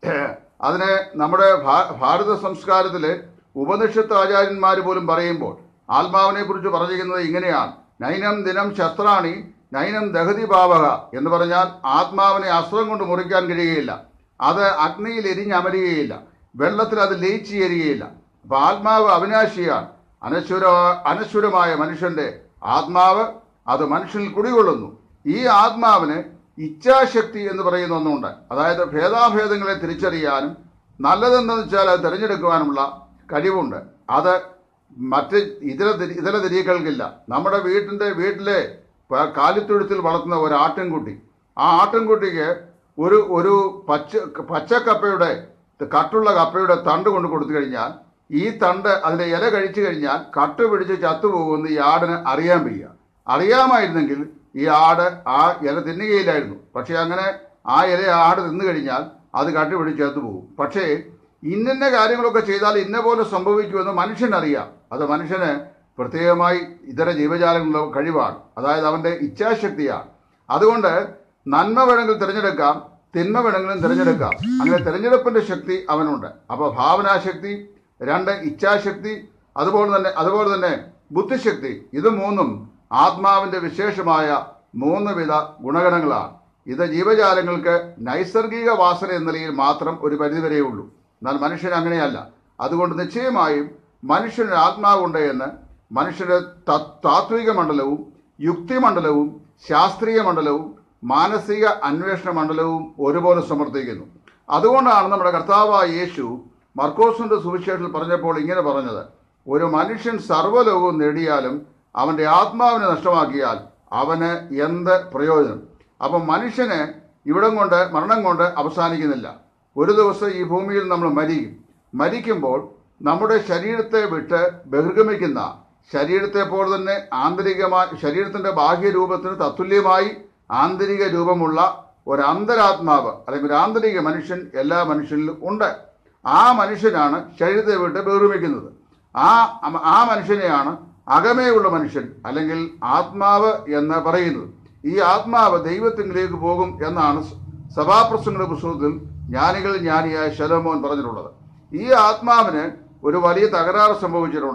അതിന് നമ്മുടെ ഭാ- ഭാരത സംസ്കാരത്തില് ഉപനിഷത്ത് ആചാര്യന്മാർ പോലും പറയുമ്പോൾ ആത്മാവിനെ കുറിച്ച് പറഞ്ഞിരിക്കുന്നത് ഇങ്ങനെയാണ് നൈനം ദിനം ശസ്ത്രാണി നൈനം ദഹതി പാവക എന്ന് പറഞ്ഞാൽ ആത്മാവിനെ അസ്ത്രം കൊണ്ട് മുറിക്കാൻ കഴിയുകയില്ല അത് അഗ്നിയിൽ എരിഞ്ഞമരുകയില്ല വെള്ളത്തിൽ അത് ലയിച്ചു ചേരുകയില്ല അപ്പൊ ആത്മാവ് അവിനാശിയാണ് അനശ്വര അനശ്വരമായ മനുഷ്യന്റെ ആത്മാവ് അത് മനുഷ്യനിൽ കുടികൊള്ളുന്നു ഈ ആത്മാവിന് ഇച്ഛാശക്തി എന്ന് പറയുന്ന ഒന്നുണ്ട് അതായത് ഭേദാഭേദങ്ങളെ തിരിച്ചറിയാനും നല്ലതെന്തെന്ന് വെച്ചാൽ അത് തിരഞ്ഞെടുക്കുവാനുമുള്ള കഴിവുണ്ട് അത് മറ്റ് ഇതര തിരി- ഇതര തിരികൾക്കില്ല നമ്മുടെ വീട്ടിന്റെ വീട്ടിലെ പ- കാലിത്തൊഴുത്തിൽ വളർത്തുന്ന ഒരു ആട്ടിൻകുട്ടി ആ ആട്ടിൻകുട്ടിക്ക് ഒരു ഒരു പച്ച പച്ചക്കപ്പയുടെ കട്ടുള്ള കപ്പയുടെ തണ്ട് കൊണ്ട് കൊടുത്തു കഴിഞ്ഞാൽ ഈ തണ്ട് അതിന്റെ ഇല കഴിച്ചു കഴിഞ്ഞാൽ കട്ട് പിടിച്ച് ചത്തുപോകുമെന്ന് ഈ ആടിന് അറിയാൻ വയ്യ അറിയാമായിരുന്നെങ്കിൽ ഈ ആട് ആ ഇല തിന്നുകയില്ലായിരുന്നു പക്ഷെ അങ്ങനെ ആ ഇല ആട് തിന്നു കഴിഞ്ഞാൽ അത് കട്ട് പിടിച്ച് ചത്തുപോകും പക്ഷേ ഇന്നിന്ന കാര്യങ്ങളൊക്കെ ചെയ്താൽ ഇന്ന പോലെ സംഭവിക്കുമെന്ന് മനുഷ്യനറിയാം അത് മനുഷ്യന് പ്രത്യേകമായി ഇതര ജീവജാലങ്ങളുടെ കഴിവാണ് അതായത് അവന്റെ ഇച്ഛാശക്തിയാണ് അതുകൊണ്ട് നന്മ വേണമെങ്കിൽ തിരഞ്ഞെടുക്കാം തിന്മ വേണമെങ്കിലും തിരഞ്ഞെടുക്കാം അങ്ങനെ തിരഞ്ഞെടുപ്പിന്റെ ശക്തി അവനുണ്ട് അപ്പോൾ ഭാവനാശക്തി രണ്ട് ഇച്ഛാശക്തി അതുപോലെ തന്നെ അതുപോലെ തന്നെ ബുദ്ധിശക്തി ഇത് മൂന്നും ആത്മാവിന്റെ വിശേഷമായ മൂന്ന് വിധ ഗുണഗണങ്ങളാണ് ഇത് ജീവജാലങ്ങൾക്ക് നൈസർഗിക വാസന എന്ന നിലയിൽ മാത്രം ഒരു പരിധിവരെയേ ഉള്ളൂ എന്നാൽ മനുഷ്യൻ അങ്ങനെയല്ല അതുകൊണ്ട് നിശ്ചയമായും മനുഷ്യന് ആത്മാവുണ്ട് എന്ന് മനുഷ്യന്റെ ത- താത്വിക മണ്ഡലവും യുക്തിമണ്ഡലവും ശാസ്ത്രീയ മണ്ഡലവും മാനസിക അന്വേഷണ മണ്ഡലവും ഒരുപോലെ സമർത്ഥിക്കുന്നു അതുകൊണ്ടാണ് നമ്മുടെ കർത്താവായ യേശു മർക്കോസിന്റെ സുവിശേഷത്തിൽ പറഞ്ഞപ്പോൾ ഇങ്ങനെ പറഞ്ഞത് ഒരു മനുഷ്യൻ സർവ്വലോകവും നേടിയാലും അവന്റെ ആത്മാവിനെ നഷ്ടമാക്കിയാൽ അവന് എന്ത് പ്രയോജനം അപ്പം മനുഷ്യന് ഇവിടം കൊണ്ട് മരണം കൊണ്ട് അവസാനിക്കുന്നില്ല ഒരു ദിവസം ഈ ഭൂമിയിൽ നമ്മൾ മരിക്കും മരിക്കുമ്പോൾ നമ്മുടെ ശരീരത്തെ വിട്ട് ബഹിർഗമിക്കുന്ന ശരീരത്തെ പോലെ തന്നെ ആന്തരികമായി ശരീരത്തിന്റെ ബാഹ്യരൂപത്തിന് തത്തുല്യമായി ആന്തരിക രൂപമുള്ള ഒരു അന്തരാത്മാവ് അല്ലെങ്കിൽ ഒരു ആന്തരിക മനുഷ്യൻ എല്ലാ മനുഷ്യനിലും ഉണ്ട് ആ മനുഷ്യനാണ് ശരീരത്തെ വിട്ട് ബഹിർഗമിക്കുന്നത് ആ ആ മനുഷ്യനെയാണ് അകമേയുള്ള മനുഷ്യൻ അല്ലെങ്കിൽ ആത്മാവ് എന്ന് പറയുന്നത് ഈ ആത്മാവ് ദൈവത്തിങ്കിലേക്ക് പോകും എന്നാണ് സഭാപ്രസംഗ പുസ്തകത്തിൽ ജ്ഞാനികൾ ജ്ഞാനിയായ ശലോമോൻ പറഞ്ഞിട്ടുള്ളത് ഈ ആത്മാവിന് ഒരു വലിയ തകരാറ് സംഭവിച്ചിട്ടുണ്ട്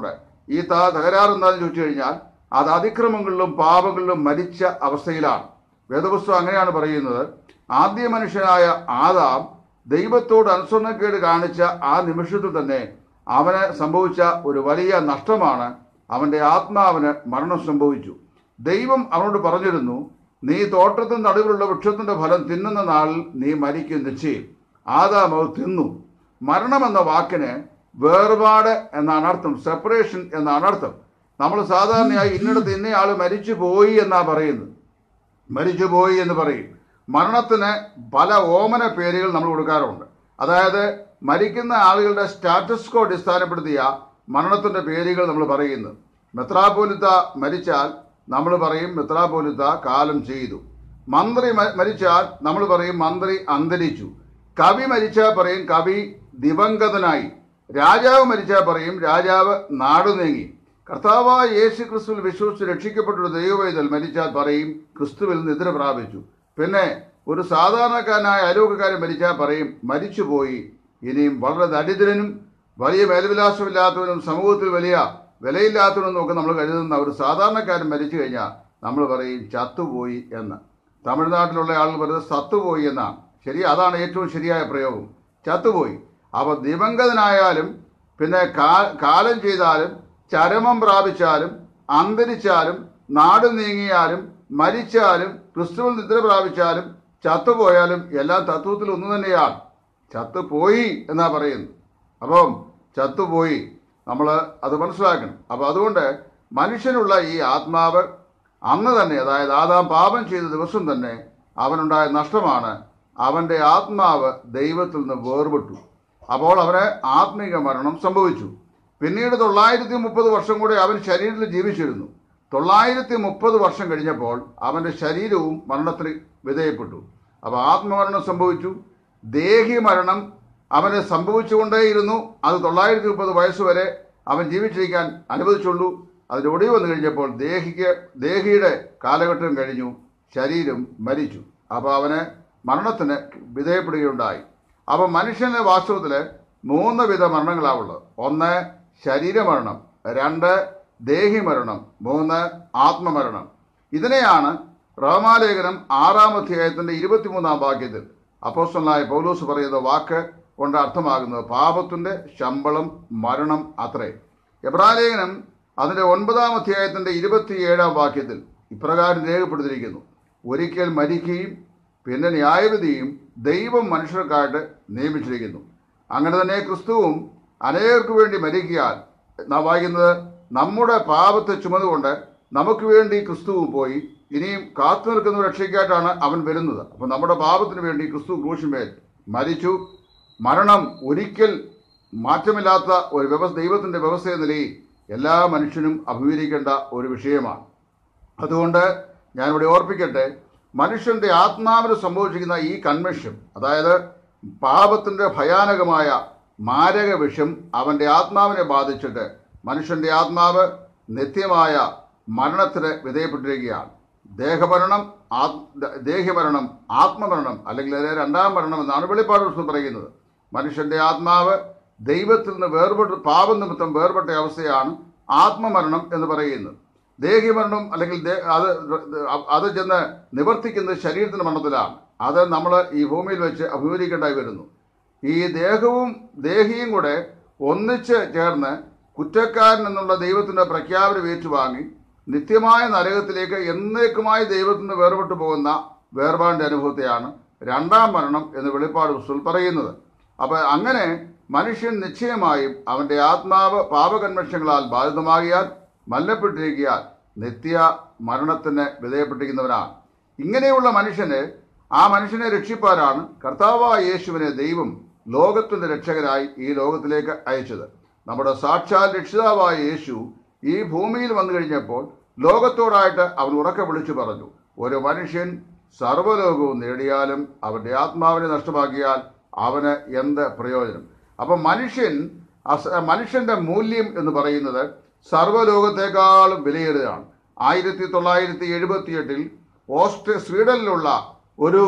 ഈ ത തകരാറെന്താണെന്ന് ചോദിച്ചു കഴിഞ്ഞാൽ അത് അതിക്രമങ്ങളിലും പാപങ്ങളിലും മരിച്ച അവസ്ഥയിലാണ് വേദപുസ്തകം അങ്ങനെയാണ് പറയുന്നത് ആദ്യ മനുഷ്യനായ ആദാം ദൈവത്തോട് അനുസരണക്കേട് കാണിച്ച ആ നിമിഷത്തിൽ തന്നെ അവന് സംഭവിച്ച ഒരു വലിയ നഷ്ടമാണ് അവന്റെ ആത്മാവിന് മരണം സംഭവിച്ചു ദൈവം അവനോട് പറഞ്ഞിരുന്നു നീ തോട്ടത്തിന് നടുവിലുള്ള വൃക്ഷത്തിന്റെ ഫലം തിന്നുന്ന നാളിൽ നീ മരിക്കും നിശ്ചയം ആദാം അത് തിന്നു മരണം എന്ന വാക്കിന് വേർപാട് എന്നാണ് അർത്ഥം സെപ്പറേഷൻ എന്നാണ് അർത്ഥം നമ്മൾ സാധാരണയായി ഇന്നിടത്ത് ഇന്നയാൾ മരിച്ചു പോയി എന്നാ പറയുന്നത് മരിച്ചുപോയി എന്ന് പറയും മരണത്തിന് പല ഓമന പേരുകൾ നമ്മൾ കൊടുക്കാറുണ്ട് അതായത് മരിക്കുന്ന ആളുകളുടെ സ്റ്റാറ്റസ് കോ അടിസ്ഥാനപ്പെടുത്തിയ മരണത്തിന്റെ പേരുകൾ നമ്മൾ പറയുന്നു മെത്രാപോലിത്ത മരിച്ചാൽ നമ്മൾ പറയും മെത്രാപോലിത്ത കാലം ചെയ്തു മന്ത്രി മ- മരിച്ചാൽ നമ്മൾ പറയും മന്ത്രി അന്തരിച്ചു കവി മരിച്ചാൽ പറയും കവി ദിവംഗതനായി രാജാവ് മരിച്ചാൽ പറയും രാജാവ് നാടു നീങ്ങി കർത്താവായ യേശു ക്രിസ്തുവിൽ വിശ്വസിച്ച് രക്ഷിക്കപ്പെട്ടൊരു ദൈവവൈതൽ മരിച്ചാൽ പറയും ക്രിസ്തുവിൽ നിദ്ര പ്രാപിച്ചു പിന്നെ ഒരു സാധാരണക്കാരനായ അയലോകക്കാരൻ മരിച്ചാൽ പറയും മരിച്ചുപോയി ഇനിയും വളരെ ദരിദ്രനും വലിയ മേൽവിലാസമില്ലാത്തവനും സമൂഹത്തിൽ വലിയ വിലയില്ലാത്തവനും ഒക്കെ നമ്മൾ കരുതുന്ന ഒരു സാധാരണക്കാരൻ മരിച്ചു കഴിഞ്ഞാൽ നമ്മൾ പറയും ചത്തുപോയി എന്ന് തമിഴ്നാട്ടിലുള്ള ആളുകൾ പറയുന്നത് സത്തുപോയി എന്നാണ് ശരി അതാണ് ഏറ്റവും ശരിയായ പ്രയോഗം ചത്തുപോയി അപ്പോൾ ദിവംഗതനായാലും പിന്നെ കാ- കാലം ചെയ്താലും ചരമം പ്രാപിച്ചാലും അന്തരിച്ചാലും നാട് നീങ്ങിയാലും മരിച്ചാലും ക്രിസ്തുവിൽ നിദ്ര പ്രാപിച്ചാലും ചത്തുപോയാലും എല്ലാം തത്വത്തിൽ ഒന്നു തന്നെയാണ് ചത്തുപോയി എന്നാ പറയുന്നത് അപ്പം ചത്തുപോയി നമ്മൾ അത് മനസ്സിലാക്കണം അപ്പം അതുകൊണ്ട് മനുഷ്യനുള്ള ഈ ആത്മാവ് അന്ന് തന്നെ അതായത് ആദാം പാപം ചെയ്ത ദിവസം തന്നെ അവനുണ്ടായ നഷ്ടമാണ് അവന്റെ ആത്മാവ് ദൈവത്തിൽ നിന്ന് വേർപെട്ടു അപ്പോൾ അവന് ആത്മീക മരണം സംഭവിച്ചു പിന്നീട് തൊള്ളായിരത്തി മുപ്പത് വർഷം കൂടെ അവൻ ശരീരത്തിൽ ജീവിച്ചിരുന്നു തൊള്ളായിരത്തി മുപ്പത് വർഷം കഴിഞ്ഞപ്പോൾ അവന്റെ ശരീരവും മരണത്തിന് വിധേയപ്പെട്ടു അപ്പോൾ ആത്മമരണം സംഭവിച്ചു ദേഹി മരണം അവന് സംഭവിച്ചുകൊണ്ടേയിരുന്നു അത് തൊള്ളായിരത്തി മുപ്പത് വയസ്സ് വരെ അവൻ ജീവിച്ചിരിക്കാൻ അനുവദിച്ചുള്ളൂ അതിന് ഒടിവ് വന്നു കഴിഞ്ഞപ്പോൾ ദേഹിക്ക് ദേഹിയുടെ കാലഘട്ടം കഴിഞ്ഞു ശരീരം മരിച്ചു അപ്പോൾ അവന് മരണത്തിന് വിധേയപ്പെടുകയുണ്ടായി അപ്പോൾ മനുഷ്യന്റെ വാസ്തവത്തിൽ മൂന്ന് വിധ മരണങ്ങളാവുള്ളത് ഒന്ന് ശരീരമരണം രണ്ട് ദേഹി മരണം മൂന്ന് ആത്മമരണം ഇതിനെയാണ് റോമാലേഖനം ആറാം അധ്യായത്തിന്റെ ഇരുപത്തിമൂന്നാം വാക്യത്തിൽ അപ്പോസ്റ്റലായ പൗലോസ് പറയുന്ന വാക്ക് കൊണ്ട് അർത്ഥമാകുന്നത് പാപത്തിന്റെ ശമ്പളം മരണം അത്രേ എബ്രാലേഖനം അതിന്റെ ഒൻപതാം അധ്യായത്തിന്റെ ഇരുപത്തിയേഴാം വാക്യത്തിൽ ഇപ്രകാരം രേഖപ്പെടുത്തിയിരിക്കുന്നു ഒരിക്കൽ മരിക്കുകയും പിന്നെ ന്യായവിധിയും ദൈവം മനുഷ്യർക്കായിട്ട് നിയമിച്ചിരിക്കുന്നു അങ്ങനെ തന്നെ ക്രിസ്തുവും അനേകർക്ക് വേണ്ടി മരിക്കാൻ നാം വായിക്കുന്നത് നമ്മുടെ പാപത്തെ ചുമന്നുകൊണ്ട് നമുക്ക് വേണ്ടി ക്രിസ്തുവും പോയി ഇനിയും കാത്തു നിൽക്കുന്ന രക്ഷയ്ക്കായിട്ടാണ് അവൻ വരുന്നത് അപ്പം നമ്മുടെ പാപത്തിന് വേണ്ടി ക്രിസ്തു ക്രൂശിന്മേൽ മരിച്ചു മരണം ഒരിക്കൽ മാറ്റമില്ലാത്ത ഒരു വ്യവസ്ഥ ദൈവത്തിന്റെ വ്യവസ്ഥ എന്ന നിലയിൽ എല്ലാ മനുഷ്യനും അഭിമുഖീകരിക്കേണ്ട ഒരു വിഷയമാണ് അതുകൊണ്ട് ഞാനിവിടെ ഓർപ്പിക്കട്ടെ മനുഷ്യന്റെ ആത്മാവിന് സംഭവിച്ചിരിക്കുന്ന ഈ കൺവെൻഷൻ അതായത് പാപത്തിന്റെ ഭയാനകമായ മാരക വിഷം അവന്റെ ആത്മാവിനെ ബാധിച്ചിട്ട് മനുഷ്യന്റെ ആത്മാവ് നിത്യമായ മരണത്തിന് വിധേയപ്പെട്ടിരിക്കുകയാണ് ദേഹമരണം ആത്- ദേഹമരണം ആത്മമരണം അല്ലെങ്കിൽ അതിനെ രണ്ടാം മരണം എന്നാണ് വെളിപ്പാട് പുസ്തകം പറയുന്നത് മനുഷ്യന്റെ ആത്മാവ് ദൈവത്തിൽ നിന്ന് വേർപെട്ട് പാപം നിമിത്തം വേർപെട്ട അവസ്ഥയാണ് ആത്മമരണം എന്ന് പറയുന്നത് ദേഹിമരണം അല്ലെങ്കിൽ ദേ- അത് അത് ചെന്ന് നിവർത്തിക്കുന്നത് ശരീരത്തിന്റെ മരണത്തിലാണ് അത് നമ്മൾ ഈ ഭൂമിയിൽ വെച്ച് അഭിമുഖീകരിക്കേണ്ടതായി വരുന്നു ഈ ദേഹവും ദേഹിയും കൂടെ ഒന്നിച്ച് ചേർന്ന് കുറ്റക്കാരൻ എന്നുള്ള ദൈവത്തിന്റെ പ്രഖ്യാപനം ഏറ്റുവാങ്ങി നിത്യമായ നരകത്തിലേക്ക് എന്നേക്കുമായി ദൈവത്തിൽ നിന്ന് വേർപെട്ടു പോകുന്ന വേർപാടിന്റെ അനുഭവത്തെയാണ് രണ്ടാം മരണം എന്ന് വെളിപ്പാട് പുസ്തകത്തിൽ പറയുന്നത് അപ്പൊ അങ്ങനെ മനുഷ്യൻ നിശ്ചയമായും അവന്റെ ആത്മാവ് പാപകന്മഷങ്ങളാൽ ബാധിതമാകിയാൽ മല്ലപ്പെട്ടിരിക്കിയാൽ നിത്യ മരണത്തിന് വിധേയപ്പെട്ടിരിക്കുന്നവനാണ് ഇങ്ങനെയുള്ള മനുഷ്യന് ആ മനുഷ്യനെ രക്ഷിപ്പാനാണ് കർത്താവായ യേശുവിനെ ദൈവം ലോകത്തിന്റെ രക്ഷകരായി ഈ ലോകത്തിലേക്ക് അയച്ചത് നമ്മുടെ സാക്ഷാൽ രക്ഷിതാവായ യേശു ഈ ഭൂമിയിൽ വന്നു കഴിഞ്ഞപ്പോൾ ലോകത്തോടായിട്ട് അവൻ ഉറക്കെ വിളിച്ചു പറഞ്ഞു ഒരു മനുഷ്യൻ സർവ്വലോകവും നേടിയാലും അവന്റെ ആത്മാവിനെ നഷ്ടമാക്കിയാൽ അവന് എന്ത് പ്രയോജനം അപ്പൊ മനുഷ്യൻ അസ- മനുഷ്യന്റെ മൂല്യം എന്ന് പറയുന്നത് സർവ്വലോകത്തെക്കാളും വിലയേറിയതാണ് ആയിരത്തി തൊള്ളായിരത്തി എഴുപത്തിയെട്ടിൽ ഓസ്ട്രേ സ്വീഡനിലുള്ള ഒരു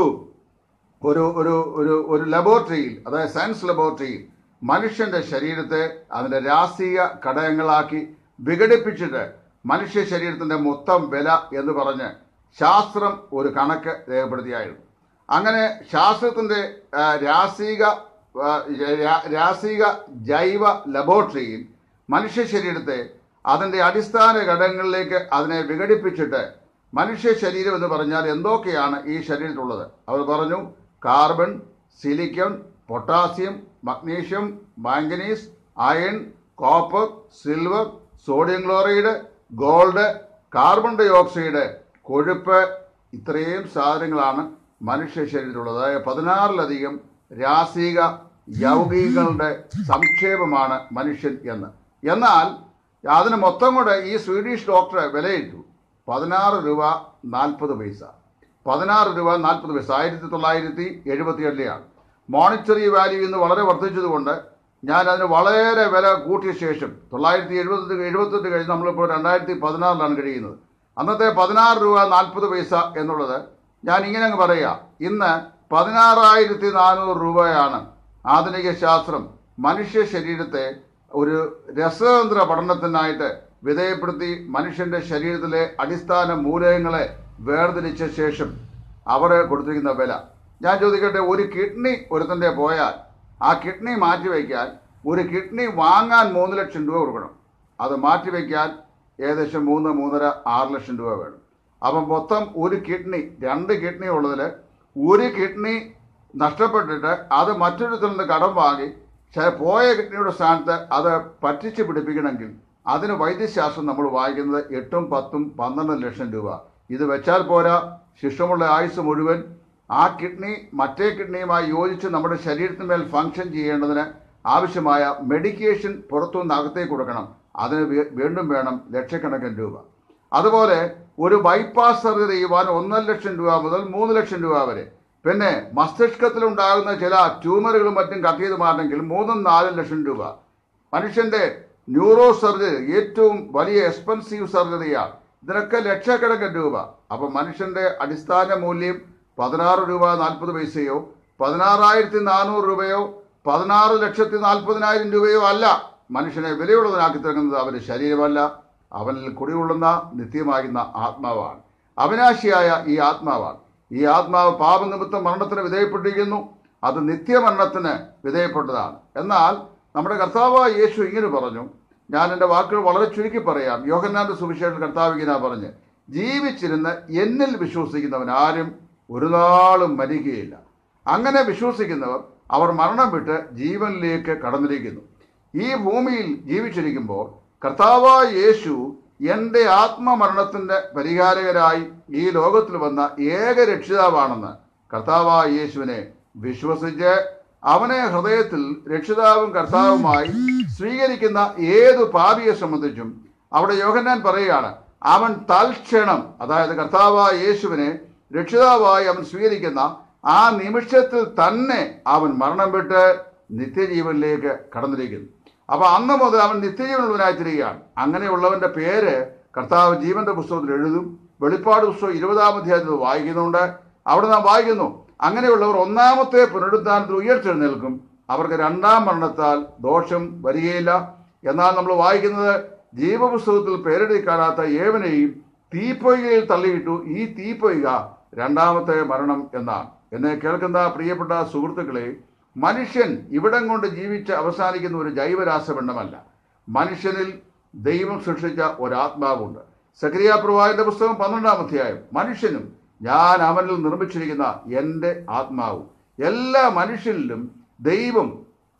ഒരു ഒരു ഒരു ഒരു ലബോറട്ടറിയിൽ അതായത് സയൻസ് ലബോറട്ടറിയിൽ മനുഷ്യന്റെ ശരീരത്തെ അതിന്റെ രാഷ്ട്രീയ ഘടകങ്ങളാക്കി വിഘടിപ്പിച്ചിട്ട് മനുഷ്യ ശരീരത്തിന്റെ മൊത്തം വില എന്ന് പറഞ്ഞ് ശാസ്ത്രം ഒരു കണക്ക് രേഖപ്പെടുത്തിയായിരുന്നു അങ്ങനെ ശാസ്ത്രത്തിന്റെ ആ, രാസിക ആ, രാ- രാസിക ജൈവ ലബോറട്ടറിയിൽ മനുഷ്യ ശരീരത്തെ അതിന്റെ അടിസ്ഥാന ഘടകങ്ങളിലേക്ക് അതിനെ വിഘടിപ്പിച്ചിട്ട് മനുഷ്യ ശരീരം എന്ന് പറഞ്ഞാൽ എന്തൊക്കെയാണ് ഈ ശരീരത്തിലുള്ളത് അവർ പറഞ്ഞു carbon silicon potassium magnesium manganese iron copper silver sodium chloride gold carbon dioxide കൊഴുപ്പ് ഇത്രയും സാധനങ്ങളാണ് മനുഷ്യ ശരീരത്തിലുള്ളത് അതായത് പതിനാറിലധികം രാസിക യൗകികങ്ങളുടെ സംക്ഷേപമാണ് മനുഷ്യൻ എന്ന് എന്നാൽ അതിന് മൊത്തം കൂടെ ഈ സ്വീഡിഷ് ഡോക്ടർ വിലയിട്ടു പതിനാറ് രൂപ നാൽപ്പത് പൈസ പതിനാറ് രൂപ നാൽപ്പത് പൈസ ആയിരത്തി തൊള്ളായിരത്തി എഴുപത്തി ഏഴിലെയാണ് മോണിറ്ററി വാല്യൂ ഇന്ന് വളരെ വർദ്ധിച്ചതുകൊണ്ട് ഞാൻ അതിന് വളരെ വില കൂട്ടിയ ശേഷം തൊള്ളായിരത്തി എഴുപത്തി എഴുപത്തെട്ട് കഴിഞ്ഞ് നമ്മളിപ്പോൾ രണ്ടായിരത്തി പതിനാറിലാണ് കഴിയുന്നത് അന്നത്തെ പതിനാറ് രൂപ നാൽപ്പത് പൈസ എന്നുള്ളത് ഞാൻ ഇങ്ങനെ അങ്ങ് പറയുക ഇന്ന് പതിനാറായിരത്തി നാനൂറ് രൂപയാണ് ആധുനിക ശാസ്ത്രം മനുഷ്യ ശരീരത്തെ ഒരു രസതന്ത്ര പഠനത്തിനായിട്ട് വിധേയപ്പെടുത്തി മനുഷ്യന്റെ ശരീരത്തിലെ അടിസ്ഥാന മൂലകങ്ങളെ വേർതിരിച്ച ശേഷം അവർ കൊടുത്തിരിക്കുന്ന വില ഞാൻ ചോദിക്കട്ടെ ഒരു കിഡ്നി ഒരുത്തൻ്റെ പോയാൽ ആ കിഡ്നി മാറ്റിവെക്കാൻ ഒരു കിഡ്നി വാങ്ങാൻ മൂന്ന് ലക്ഷം രൂപ കൊടുക്കണം അത് മാറ്റിവെക്കാൻ ഏകദേശം മൂന്ന് മൂന്നര ആറ് ലക്ഷം രൂപ വേണം അപ്പം മൊത്തം ഒരു കിഡ്നി രണ്ട് കിഡ്നി ഉള്ളതിൽ ഒരു കിഡ്നി നഷ്ടപ്പെട്ടിട്ട് അത് മറ്റൊരുത്തിൽ നിന്ന് കടം വാങ്ങി ചെ- പോയ കിഡ്നിയുടെ സ്ഥാനത്ത് അത് പറ്റിച്ച് പിടിപ്പിക്കണമെങ്കിൽ അതിന് വൈദ്യശാസ്ത്രം നമ്മൾ വായിക്കുന്നത് എട്ടും പത്തും പന്ത്രണ്ടും ലക്ഷം രൂപ ഇത് വെച്ചാൽ പോരാ ശിഷ്ടമുള്ള ആയുസ് മുഴുവൻ ആ കിഡ്നി മറ്റേ കിഡ്നിയുമായി യോജിച്ച് നമ്മുടെ ശരീരത്തിന്മേൽ ഫങ്ഷൻ ചെയ്യേണ്ടതിന് ആവശ്യമായ മെഡിക്കേഷൻ പുറത്തുനിന്ന് അകത്തേക്ക് കൊടുക്കണം അതിന് വീ- വീണ്ടും വേണം ലക്ഷക്കണക്കിന് രൂപ അതുപോലെ ഒരു ബൈപ്പാസ് സർജറി ചെയ്യുവാൻ ഒന്നര ലക്ഷം രൂപ മുതൽ മൂന്ന് ലക്ഷം രൂപ വരെ പിന്നെ മസ്തിഷ്കത്തിലുണ്ടാകുന്ന ചില ട്യൂമറുകളും മറ്റും കട്ട് ചെയ്ത് മാറണമെങ്കിൽ മൂന്നും നാലും ലക്ഷം രൂപ മനുഷ്യന്റെ ന്യൂറോ സർജറി ഏറ്റവും വലിയ എക്സ്പെൻസീവ് സർജറിയാണ് ഇതിനൊക്കെ ലക്ഷക്കണക്കിന് രൂപ അപ്പൊ മനുഷ്യന്റെ അടിസ്ഥാന മൂല്യം പതിനാറ് രൂപ നാൽപ്പത് പൈസയോ പതിനാറായിരത്തി നാനൂറ് രൂപയോ പതിനാറ് ലക്ഷത്തി നാൽപ്പതിനായിരം രൂപയോ അല്ല മനുഷ്യനെ വിലയുള്ളതിനാക്കി തീർക്കുന്നത് അവന്റെ ശരീരമല്ല അവനിൽ കുടികൊള്ളുന്ന നിത്യമാകുന്ന ആത്മാവാണ് അവിനാശിയായ ഈ ആത്മാവാണ് ഈ ആത്മാവ് പാപനിമിത്തം മരണത്തിന് വിധേയപ്പെട്ടിരിക്കുന്നു അത് നിത്യമരണത്തിന് വിധേയപ്പെട്ടതാണ് എന്നാൽ നമ്മുടെ കർത്താവായ യേശു ഇങ്ങനെ പറഞ്ഞു ഞാൻ എൻ്റെ വാക്കുകൾ വളരെ ചുരുക്കി പറയാം യോഹന്നാന്റെ സുവിശേഷം കർത്താവ് ഇങ്ങനെ പറഞ്ഞ് ജീവിച്ചിരുന്ന് എന്നിൽ വിശ്വസിക്കുന്നവൻ ആരും ഒരു നാളും മരിക്കുകയില്ല അങ്ങനെ വിശ്വസിക്കുന്നവർ അവർ മരണം വിട്ട് ജീവനിലേക്ക് കടന്നിരിക്കുന്നു ഈ ഭൂമിയിൽ ജീവിച്ചിരിക്കുമ്പോൾ കർത്താവായ യേശു എൻ്റെ ആത്മമരണത്തിൻ്റെ പരിഹാരകരായി ഈ ലോകത്തിൽ വന്ന ഏക രക്ഷിതാവാണെന്ന് കർത്താവായ യേശുവിനെ വിശ്വസിച്ച് അവനെ ഹൃദയത്തിൽ രക്ഷിതാവും കർത്താവുമായി സ്വീകരിക്കുന്ന ഏതു പാപിയെ സംബന്ധിച്ചും അവിടെ യോഹന്നാൻ പറയുകയാണ് അവൻ തൽക്ഷണം അതായത് കർത്താവായ യേശുവിനെ രക്ഷിതാവായി അവൻ സ്വീകരിക്കുന്ന ആ നിമിഷത്തിൽ തന്നെ അവൻ മരണം വിട്ട് നിത്യജീവനിലേക്ക് കടന്നിരിക്കുന്നു അപ്പൊ അന്ന് മുതൽ അവൻ നിത്യജീവനുള്ളവനായി തീരുകയാണ് അങ്ങനെയുള്ളവന്റെ പേര് കർത്താവ് ജീവന്റെ പുസ്തകത്തിൽ എഴുതും വെളിപ്പാട് പുസ്തകം ഇരുപതാം അധ്യായത്തിൽ വായിക്കുന്നുണ്ട് അവിടെ നാം വായിക്കുന്നു അങ്ങനെയുള്ളവർ ഒന്നാമത്തെ പുനരുദ്ധാനത്തിൽ ഉയർത്തെഴുന്നേൽക്കും അവർക്ക് രണ്ടാം മരണത്താൽ ദോഷം വരികയില്ല എന്നാൽ നമ്മൾ വായിക്കുന്നത് ജീവപുസ്തകത്തിൽ പേരെടുത്തി കാണാത്ത ഏവനെയും തീപ്പൊയ്കയിൽ തള്ളിയിട്ടു ഈ തീപ്പൊയ്ക രണ്ടാമത്തെ മരണം എന്നാണ് എന്നെ കേൾക്കുന്ന പ്രിയപ്പെട്ട സുഹൃത്തുക്കളെ മനുഷ്യൻ ഇവിടം കൊണ്ട് ജീവിച്ച് അവസാനിക്കുന്ന ഒരു ജൈവരാസപിണ്ഡമല്ല മനുഷ്യനിൽ ദൈവം സൃഷ്ടിച്ച ഒരാത്മാവുണ്ട് സക്രിയ പ്രവാഹിന്റെ പുസ്തകം പന്ത്രണ്ടാം അധ്യായം മനുഷ്യനും ഞാൻ അവനിൽ നിർമ്മിച്ചിരിക്കുന്ന എൻ്റെ ആത്മാവും എല്ലാ മനുഷ്യനിലും ദൈവം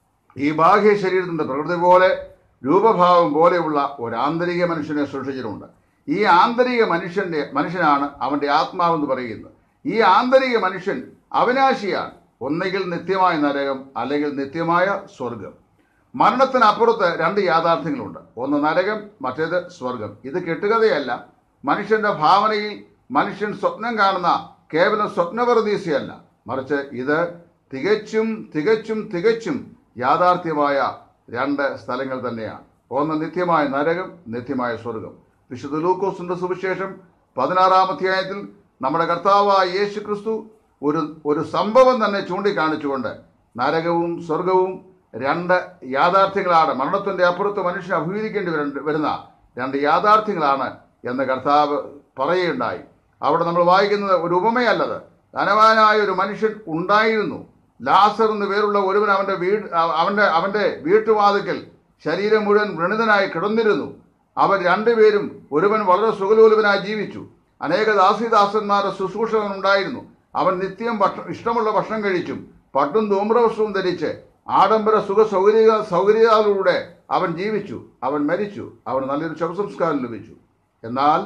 ഈ ബാഹ്യ ശരീരത്തിന്റെ പ്രകൃതി പോലെ രൂപഭാവം പോലെയുള്ള ഒരു ആന്തരിക മനുഷ്യനെ സൃഷ്ടിച്ചിട്ടുണ്ട് ഈ ആന്തരിക മനുഷ്യന്റെ മനുഷ്യനാണ് അവന്റെ ആത്മാവെന്ന് പറയുന്നത് ഈ ആന്തരിക മനുഷ്യൻ അവിനാശിയാണ് ഒന്നുകിൽ നിത്യമായ നരകം അല്ലെങ്കിൽ നിത്യമായ സ്വർഗം മരണത്തിനപ്പുറത്ത് രണ്ട് യാഥാർത്ഥ്യങ്ങളുണ്ട് ഒന്ന് നരകം മറ്റേത് സ്വർഗം ഇത് കെട്ടുകഥയല്ല മനുഷ്യന്റെ ഭാവനയിൽ മനുഷ്യൻ സ്വപ്നം കാണുന്ന കേവലം സ്വപ്നപ്രതീക്ഷയല്ല മറിച്ച് ഇത് തികച്ചും തികച്ചും തികച്ചും യാഥാർത്ഥ്യമായ രണ്ട് സ്ഥലങ്ങൾ തന്നെയാണ് ഒന്ന് നിത്യമായ നരകം നിത്യമായ സ്വർഗം വിശുദ്ധ ലൂക്കോസിന്റെ സുവിശേഷം പതിനാറാം അധ്യായത്തിൽ നമ്മുടെ കർത്താവായ യേശു ക്രിസ്തു ഒരു ഒരു സംഭവം തന്നെ ചൂണ്ടിക്കാണിച്ചുകൊണ്ട് നരകവും സ്വർഗവും രണ്ട് യാഥാർത്ഥ്യങ്ങളാണ് മരണത്തിന്റെ അപ്പുറത്ത് മനുഷ്യൻ അഭിമുഖീകരിക്കേണ്ടി വരണ്ട- വരുന്ന രണ്ട് യാഥാർത്ഥ്യങ്ങളാണ് എന്ന് കർത്താവ് പറയുകയുണ്ടായി അവിടെ നമ്മൾ വായിക്കുന്നത് ഒരു ഉപമയല്ലത് ധനവാനായ ഒരു മനുഷ്യൻ ഉണ്ടായിരുന്നു ലാസർ എന്ന് പേരുള്ള ഒരുവൻ അവന്റെ വീട് അവന്റെ അവന്റെ വീട്ടുവാതിക്കൽ ശരീരം മുഴുവൻ വ്രണിതനായി കിടന്നിരുന്നു അവർ രണ്ടുപേരും ഒരുവൻ വളരെ സുഖലോലുപനായി ജീവിച്ചു അനേക ദാസിദാസന്മാരുടെ ശുശ്രൂഷകൻ ഉണ്ടായിരുന്നു അവൻ നിത്യം ഭക്ഷണം ഇഷ്ടമുള്ള ഭക്ഷണം കഴിച്ചും പട്ടും ധൂമ്രവസ്ത്രവും ധരിച്ച് ആഡംബര സുഖ സൗകര്യ സൗകര്യങ്ങളിലൂടെ അവൻ ജീവിച്ചു അവൻ മരിച്ചു അവൻ നല്ലൊരു ശവസംസ്കാരം ലഭിച്ചു എന്നാൽ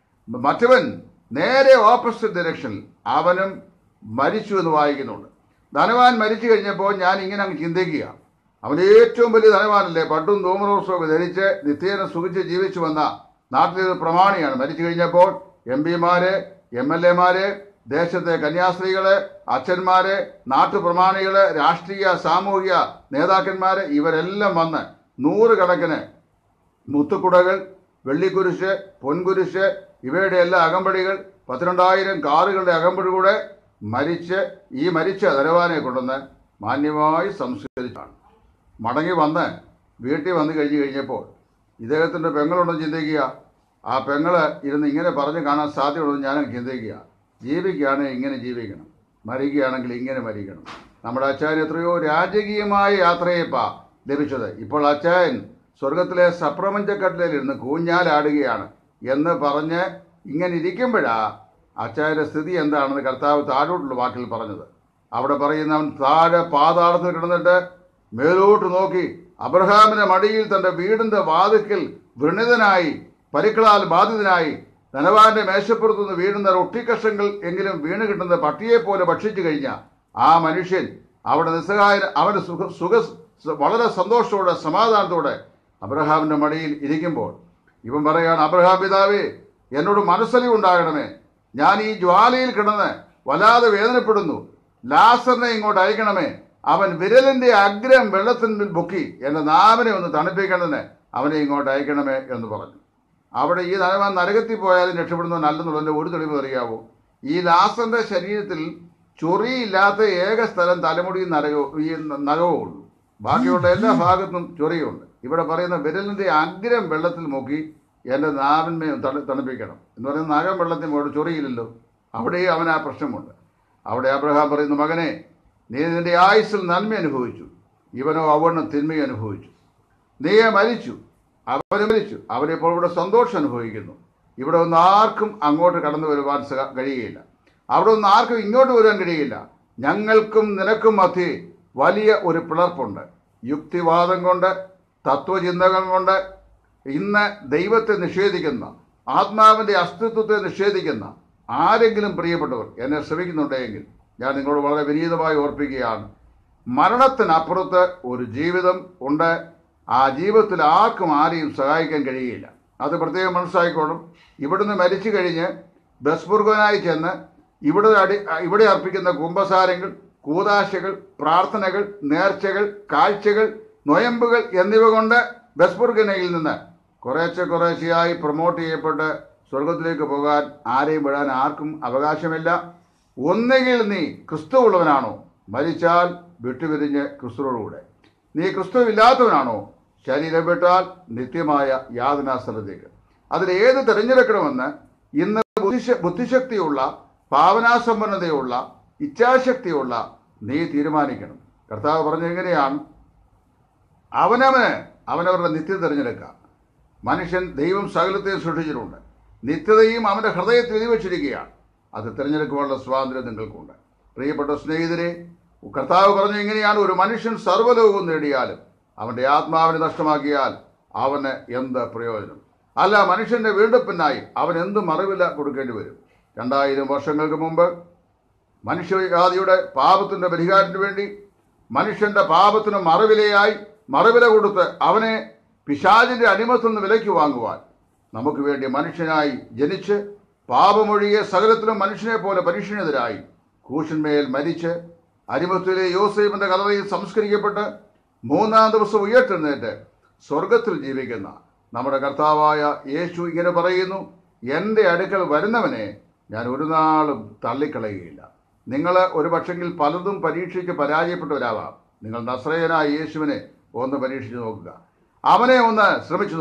മറ്റവൻ നേരെ ഓപ്പോസിറ്റ് ഡയറക്ഷനിൽ അവനും മരിച്ചു എന്ന് വായിക്കുന്നുണ്ട് ധനവാൻ മരിച്ചു കഴിഞ്ഞപ്പോൾ ഞാൻ ഇങ്ങനെ അങ്ങ് ചിന്തിക്കുക അവൻ ഏറ്റവും വലിയ ധനവാനല്ലേ പട്ടും ധൂമറോസവും ധരിച്ച് നിത്യേന സുഖിച്ച് ജീവിച്ചു വന്ന നാട്ടിലൊരു പ്രമാണിയാണ് മരിച്ചു കഴിഞ്ഞപ്പോൾ എം പിമാര് എം എൽ എമാര് ദേശത്തെ കന്യാസ്ത്രീകള് അച്ഛന്മാര് നാട്ടുപ്രമാണികള് രാഷ്ട്രീയ സാമൂഹിക നേതാക്കന്മാര് ഇവരെല്ലാം വന്ന് നൂറുകണക്കിന് മുത്തുക്കുടകൾ വെള്ളിക്കുരിശ് പൊൻകുരിശ് ഇവയുടെ എല്ലാ അകമ്പടികൾ പത്തിരണ്ടായിരം കാറുകളുടെ അകമ്പടി കൂടെ മരിച്ച് ഈ മരിച്ച ധനവാനെ കൊണ്ടുവന്ന് മാന്യമായി സംസ്കരിച്ചാണ് മടങ്ങി വന്ന് വീട്ടിൽ വന്നു കഴിഞ്ഞ് കഴിഞ്ഞപ്പോൾ ഇദ്ദേഹത്തിൻ്റെ പെങ്ങളുണ്ടെന്ന് ചിന്തിക്കുക ആ പെങ്ങള് ഇരുന്ന് ഇങ്ങനെ പറഞ്ഞ് കാണാൻ സാധ്യതയുണ്ടെന്ന് ഞാൻ ചിന്തിക്കുക ജീവിക്കുകയാണെങ്കിൽ ഇങ്ങനെ ജീവിക്കണം മരിക്കുകയാണെങ്കിൽ ഇങ്ങനെ മരിക്കണം നമ്മുടെ അച്ചായൻ എത്രയോ രാജകീയമായ യാത്രയെപ്പാ ലഭിച്ചത് ഇപ്പോൾ അച്ചായൻ സ്വർഗത്തിലെ സപ്രപഞ്ചക്കട്ടിലിരുന്ന് കൂഞ്ഞാലാടുകയാണ് എന്ന് പറഞ്ഞ് ഇങ്ങനെ ഇരിക്കുമ്പോഴാ അച്ചായന്റെ സ്ഥിതി എന്താണെന്ന് കർത്താവ് താഴോട്ടുള്ള വാക്കിൽ പറഞ്ഞത് അവിടെ പറയുന്നവൻ താഴെ പാതാളത്തിൽ കിടന്നിട്ട് മേലോട്ട് നോക്കി അബ്രഹാമിന്റെ മടിയിൽ തന്റെ വീടിന്റെ വാതിക്കൽ വൃണിതനായി പരിക്കളാൽ ബാധിതനായി ധനവാന്റെ മേശപ്പുറത്തുനിന്ന് വീഴുന്ന റൊട്ടിക്കഷങ്ങൾ എങ്കിലും വീണ് കിട്ടുന്ന പട്ടിയെ പോലെ ഭക്ഷിച്ചു കഴിഞ്ഞ ആ മനുഷ്യൻ അവിടെ നിസ്സഹായ അവന് സുഖ സുഖ വളരെ സന്തോഷത്തോടെ സമാധാനത്തോടെ അബ്രഹാമിന്റെ മടിയിൽ ഇരിക്കുമ്പോൾ ഇവൻ പറയാണ് അബ്രഹാം പിതാവേ എന്നോട് മനസ്സലി ഉണ്ടാകണമേ ഞാൻ ഈ ജ്വാലയിൽ കിടന്ന് വല്ലാതെ വേദനപ്പെടുന്നു ലാസറിനെ ഇങ്ങോട്ട് അയക്കണമേ അവൻ വിരലിന്റെ അഗ്രം വെള്ളത്തിന്മേൽ പൊക്കി എന്റെ നാവിനെ ഒന്ന് തണുപ്പിക്കണതിന് അവനെ ഇങ്ങോട്ട് അയക്കണമേ എന്ന് പറഞ്ഞു അവിടെ ഈ ധനവാൻ നരകത്തിൽ പോയാലും രക്ഷപ്പെടുന്നവനല്ലെന്നുള്ളതിന്റെ ഒരു തെളിവ് അറിയാവോ ഈ ലാസറിന്റെ ശരീരത്തിൽ ചൊറിയില്ലാത്ത ഏക സ്ഥലം തലമുടി നരകവും ഈ നഖവും ഉള്ളൂ ബാക്കിയുള്ള എല്ലാ ഭാഗത്തും ചൊറിയുണ്ട് ഇവിടെ പറയുന്ന വിരലിന്റെ അഗ്രം വെള്ളത്തിൽ മുക്കി എൻ്റെ നാവിന്മേ തണു തണുപ്പിക്കണം എന്ന് പറയുന്ന നഖം വെള്ളത്തിൽ മുകളിൽ ചൊറിയില്ലല്ലോ അവിടെ അവൻ ആ പ്രശ്നമുണ്ട് അവിടെ അബ്രഹാം പറയുന്നു മകനെ നീ നിന്റെ ആയുസ്സിൽ നന്മ അനുഭവിച്ചു ഇവനോ അവണ്ണം തിന്മയും അനുഭവിച്ചു നീ മരിച്ചു അവന് മരിച്ചു അവനിപ്പോൾ ഇവിടെ സന്തോഷം അനുഭവിക്കുന്നു ഇവിടെ ഒന്നും ആർക്കും അങ്ങോട്ട് കടന്നു വരുവാൻ സഹ കഴിയുകയില്ല അവിടെ ഒന്നും ആർക്കും ഇങ്ങോട്ട് വരാൻ കഴിയില്ല ഞങ്ങൾക്കും നിനക്കും മധ്യേ വലിയ ഒരു പിളർപ്പുണ്ട് യുക്തിവാദം കൊണ്ട് തത്വചിന്തകൾ കൊണ്ട് ഇന്ന് ദൈവത്തെ നിഷേധിക്കുന്ന ആത്മാവിൻ്റെ അസ്തിത്വത്തെ നിഷേധിക്കുന്ന ആരെങ്കിലും പ്രിയപ്പെട്ടവർ എന്നെ ശ്രമിക്കുന്നുണ്ടെങ്കിൽ ഞാൻ നിങ്ങളോട് വളരെ വിനീതമായി ഓർപ്പിക്കുകയാണ് മരണത്തിനപ്പുറത്ത് ഒരു ജീവിതം ഉണ്ട് ആ ജീവിതത്തിൽ ആർക്കും ആരെയും സഹായിക്കാൻ കഴിയില്ല അത് പ്രത്യേകം മനസ്സിലാക്കിക്കോളും ഇവിടുന്ന് മരിച്ചു കഴിഞ്ഞ് ബസ്ബുർഗനായി ചെന്ന് ഇവിടെ അടി ഇവിടെ അർപ്പിക്കുന്ന കുംഭസാരങ്ങൾ കൂതാശകൾ പ്രാർത്ഥനകൾ നേർച്ചകൾ കാഴ്ചകൾ നൊയമ്പുകൾ എന്നിവ കൊണ്ട് ബസ്ബുർഗനയിൽ നിന്ന് കുറേശ്ശെ കുറേശ്ശെയായി പ്രൊമോട്ട് ചെയ്യപ്പെട്ട് സ്വർഗത്തിലേക്ക് പോകാൻ ആരെയും വിടാൻ ആർക്കും അവകാശമില്ല ഒന്നുകിൽ നീ ക്രിസ്തു ഉള്ളവനാണോ മരിച്ചാൽ വിട്ടുപിരിഞ്ഞ് ക്രിസ്തുവോടുകൂടെ നീ ക്രിസ്തു ഇല്ലാത്തവനാണോ ശരീരം വിട്ടാൽ നിത്യമായ യാതനാസ്ഥലത്തേക്ക് അതിൽ ഏത് തിരഞ്ഞെടുക്കണമെന്ന് ഇന്ന് ബുദ്ധിശ ബുദ്ധിശക്തിയുള്ള ഭാവനാസമ്പന്നതയുള്ള ഇച്ഛാശക്തിയുള്ള നീ തീരുമാനിക്കണം കർത്താവ് പറഞ്ഞ എങ്ങനെയാണ് അവനവന് അവനവരുടെ നിത്യത തിരഞ്ഞെടുക്കാം മനുഷ്യൻ ദൈവം സകലത്തെയും സൃഷ്ടിച്ചിട്ടുണ്ട് നിത്യതയും അവൻ്റെ ഹൃദയത്തിൽ എഴുതി വച്ചിരിക്കുകയാണ് അത് തിരഞ്ഞെടുക്കുവാനുള്ള സ്വാതന്ത്ര്യം നിങ്ങൾക്കുണ്ട് പ്രിയപ്പെട്ട സ്നേഹിതരെ കർത്താവ് പറഞ്ഞു എങ്ങനെയാണ് ഒരു മനുഷ്യൻ സർവ്വലോകവും നേടിയാലും അവൻ്റെ ആത്മാവിനെ നഷ്ടമാക്കിയാൽ അവന് എന്ത് പ്രയോജനം അല്ല മനുഷ്യന്റെ വീണ്ടെപ്പിനായി അവൻ എന്ത് മറിവില കൊടുക്കേണ്ടി വരും രണ്ടായിരം വർഷങ്ങൾക്ക് മുമ്പ് മനുഷ്യജാതിയുടെ പാപത്തിന്റെ പരിഹാരത്തിന് വേണ്ടി മനുഷ്യന്റെ പാപത്തിന് മറുവിലയായി മറുവില കൊടുത്ത് അവനെ പിശാചിന്റെ അടിമത്തിൽ നിന്ന് വിലയ്ക്ക് വാങ്ങുവാൻ നമുക്ക് വേണ്ടി മനുഷ്യനായി ജനിച്ച് പാപമൊഴിയെ സകലത്തിലും മനുഷ്യനെ പോലെ പരീക്ഷണെതിരായി കൂശന്മേൽ മരിച്ച് അരിമത്തിലെ യോസേഫിന്റെ കലറയിൽ സംസ്കരിക്കപ്പെട്ട് മൂന്നാം ദിവസം ഉയർത്തെഴുന്നേറ്റ് സ്വർഗത്തിൽ ജീവിക്കുന്ന നമ്മുടെ കർത്താവായ യേശു ഇങ്ങനെ പറയുന്നു എൻ്റെ അടുക്കൽ വരുന്നവനെ ഞാൻ ഒരു നാളും തള്ളിക്കളയുകയില്ല നിങ്ങൾ ഒരു പക്ഷെങ്കിൽ പലതും പരീക്ഷിച്ച് പരാജയപ്പെട്ടവരാവാം നിങ്ങൾ നസ്രയനായ യേശുവിനെ ഒന്ന് പരീക്ഷിച്ച് നോക്കുക അവനെ ഒന്ന് ശ്രമിച്ചു നോക്കുക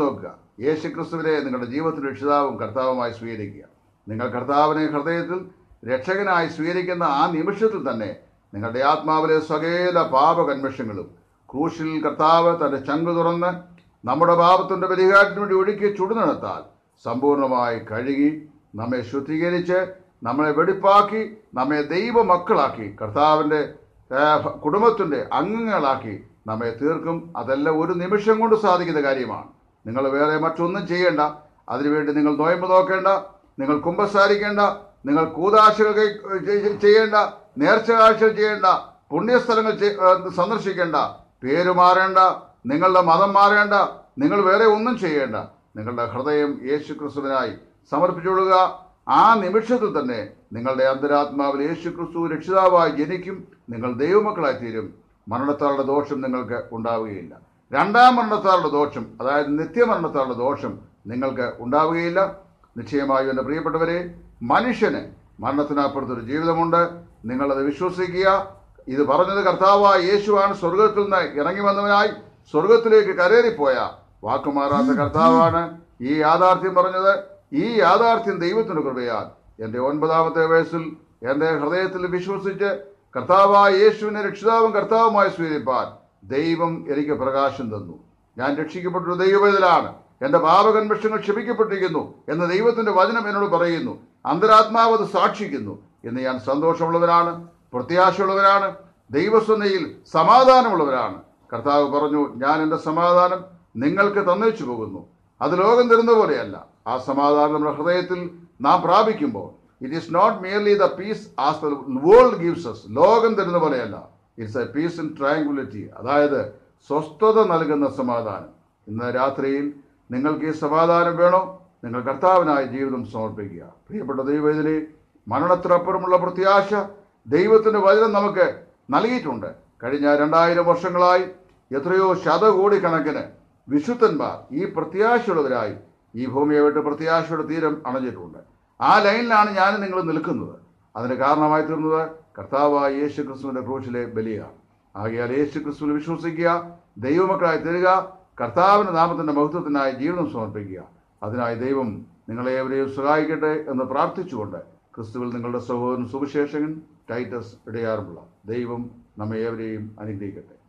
യേശു ക്രിസ്തുവിനെ നിങ്ങളുടെ ജീവിതത്തിൽ രക്ഷിതാവും കർത്താവുമായി സ്വീകരിക്കുക നിങ്ങൾ കർത്താവിനെ ഹൃദയത്തിൽ രക്ഷകനായി സ്വീകരിക്കുന്ന ആ നിമിഷത്തിൽ തന്നെ നിങ്ങളുടെ ആത്മാവിലെ സകല പാപകന്മഷങ്ങളും ക്രൂശിൽ കർത്താവ് തന്റെ ചങ്ക് തുറന്ന് നമ്മുടെ പാപത്തിന്റെ പരിഹാരത്തിന് വേണ്ടി ഒഴുക്കി ചുടുനിടത്താൽ സമ്പൂർണ്ണമായി കഴുകി നമ്മെ ശുദ്ധീകരിച്ച് നമ്മളെ വെടിപ്പാക്കി നമ്മെ ദൈവമക്കളാക്കി കർത്താവിൻ്റെ കുടുംബത്തിൻ്റെ അംഗങ്ങളാക്കി നമ്മെ തീർക്കും അതെല്ലാം ഒരു നിമിഷം കൊണ്ട് സാധിക്കുന്ന കാര്യമാണ് നിങ്ങൾ വേറെ മറ്റൊന്നും ചെയ്യേണ്ട അതിനുവേണ്ടി നിങ്ങൾ നോയമ്പ് നോക്കേണ്ട നിങ്ങൾ കുമ്പസാരിക്കേണ്ട നിങ്ങൾ കൂതാശകൾ കൈ- ചെയ്- ചെയ്യേണ്ട നേർച്ച കാഴ്ചകൾ ചെയ്യേണ്ട പുണ്യസ്ഥലങ്ങൾ ചെ- ഏഹ് സന്ദർശിക്കേണ്ട പേര് മാറേണ്ട നിങ്ങളുടെ മതം മാറേണ്ട നിങ്ങൾ വേറെ ഒന്നും ചെയ്യേണ്ട നിങ്ങളുടെ ഹൃദയം യേശു ക്രിസ്തുവിനായി സമർപ്പിച്ചുകൊള്ളുക ആ നിമിഷത്തിൽ തന്നെ നിങ്ങളുടെ അന്തരാത്മാവിൽ യേശു ക്രിസ്തു രക്ഷിതാവായി ജനിക്കും നിങ്ങൾ ദൈവമക്കളായി തീരും മരണത്താളുടെ ദോഷം നിങ്ങൾക്ക് ഉണ്ടാവുകയില്ല രണ്ടാം മരണത്താളുടെ ദോഷം അതായത് നിത്യമരണത്താളുടെ ദോഷം നിങ്ങൾക്ക് ഉണ്ടാവുകയില്ല നിശ്ചയമായും എൻ്റെ പ്രിയപ്പെട്ടവരെ മനുഷ്യന് മരണത്തിനപ്പുറത്തൊരു ജീവിതമുണ്ട് നിങ്ങളത് വിശ്വസിക്കുക ഇത് പറഞ്ഞത് കർത്താവായ യേശുവാണ് സ്വർഗത്തിൽ നിന്ന് ഇറങ്ങി വന്നവനായി സ്വർഗത്തിലേക്ക് കരേറിപ്പോയ വാക്കുമാറാത്ത കർത്താവാണ് ഈ യാഥാർത്ഥ്യം പറഞ്ഞത് ഈ യാഥാർത്ഥ്യം ദൈവത്തിന്റെ കൃപയാൽ എൻ്റെ ഒൻപതാമത്തെ വയസ്സിൽ എൻ്റെ ഹൃദയത്തിൽ വിശ്വസിച്ച് കർത്താവായ യേശുവിനെ രക്ഷിതാവും കർത്താവുമായി സ്വീകരിപ്പാൻ ദൈവം എനിക്ക് പ്രകാശം തന്നു ഞാൻ രക്ഷിക്കപ്പെട്ടൊരു ദൈവവേദലാണ് എൻ്റെ പാപകന്മഷങ്ങൾ ക്ഷമിക്കപ്പെട്ടിരിക്കുന്നു എന്ന് ദൈവത്തിന്റെ വചനം എന്നോട് പറയുന്നു അന്തരാത്മാവ് അത് സാക്ഷിക്കുന്നു എന്ന് ഞാൻ സന്തോഷമുള്ളവരാണ് പ്രത്യാശയുള്ളവരാണ് ദൈവസ്വന്നയിൽ സമാധാനമുള്ളവരാണ് കർത്താവ് പറഞ്ഞു ഞാൻ എൻ്റെ സമാധാനം നിങ്ങൾക്ക് തന്നേച്ചു പോകുന്നു അത് ലോകം തരുന്ന പോലെയല്ല ആ സമാധാനം നമ്മുടെ ഹൃദയത്തിൽ നാം പ്രാപിക്കുമ്പോൾ it is not merely the peace as the world gives us ലോകം തരുന്ന പോലെയല്ല it's a peace in tranquility അതായത് സ്വസ്ഥത നൽകുന്ന സമാധാനം ഇന്ന് രാത്രിയിൽ നിങ്ങൾക്ക് ഈ സമാധാനം വേണോ നിങ്ങൾ കർത്താവിനായി ജീവിതം സമർപ്പിക്കുക പ്രിയപ്പെട്ട ദൈവത്തിലെ മരണത്തിനപ്പുറമുള്ള പ്രത്യാശ ദൈവത്തിന്റെ വചനം നമുക്ക് നൽകിയിട്ടുണ്ട് കഴിഞ്ഞ രണ്ടായിരം വർഷങ്ങളായി എത്രയോ ശതകോടിക്കണക്കിന് വിശുദ്ധന്മാർ ഈ പ്രത്യാശയുള്ളവരായി ഈ ഭൂമിയെ വിട്ട് പ്രത്യാശയുടെ തീരം അണഞ്ഞിട്ടുണ്ട് ആ ലൈനിലാണ് ഞാൻ നിങ്ങൾ നിൽക്കുന്നത് അതിന് കാരണമായി തീർന്നത് കർത്താവായ യേശു ക്രിസ്തുവിന്റെ ക്രൂശിലെ ബലിയാണ് ആകയാൽ യേശു ക്രിസ്തുവിൽ വിശ്വസിക്കുക ദൈവമക്കളായി തരിക കർത്താവിന്റെ നാമത്തിന്റെ മഹത്വത്തിനായി ജീവിതം സമർപ്പിക്കുക അതിനായി ദൈവം നിങ്ങളെവരെയും സഹായിക്കട്ടെ എന്ന് പ്രാർത്ഥിച്ചുകൊണ്ട് ക്രിസ്തുവിൽ നിങ്ങളുടെ സഹോദരൻ സുവിശേഷകൻ ടൈറ്റസ് ഇടയാറുമുള്ള ദൈവം നമ്മെ ഏവരെയും അനുഗ്രഹിക്കട്ടെ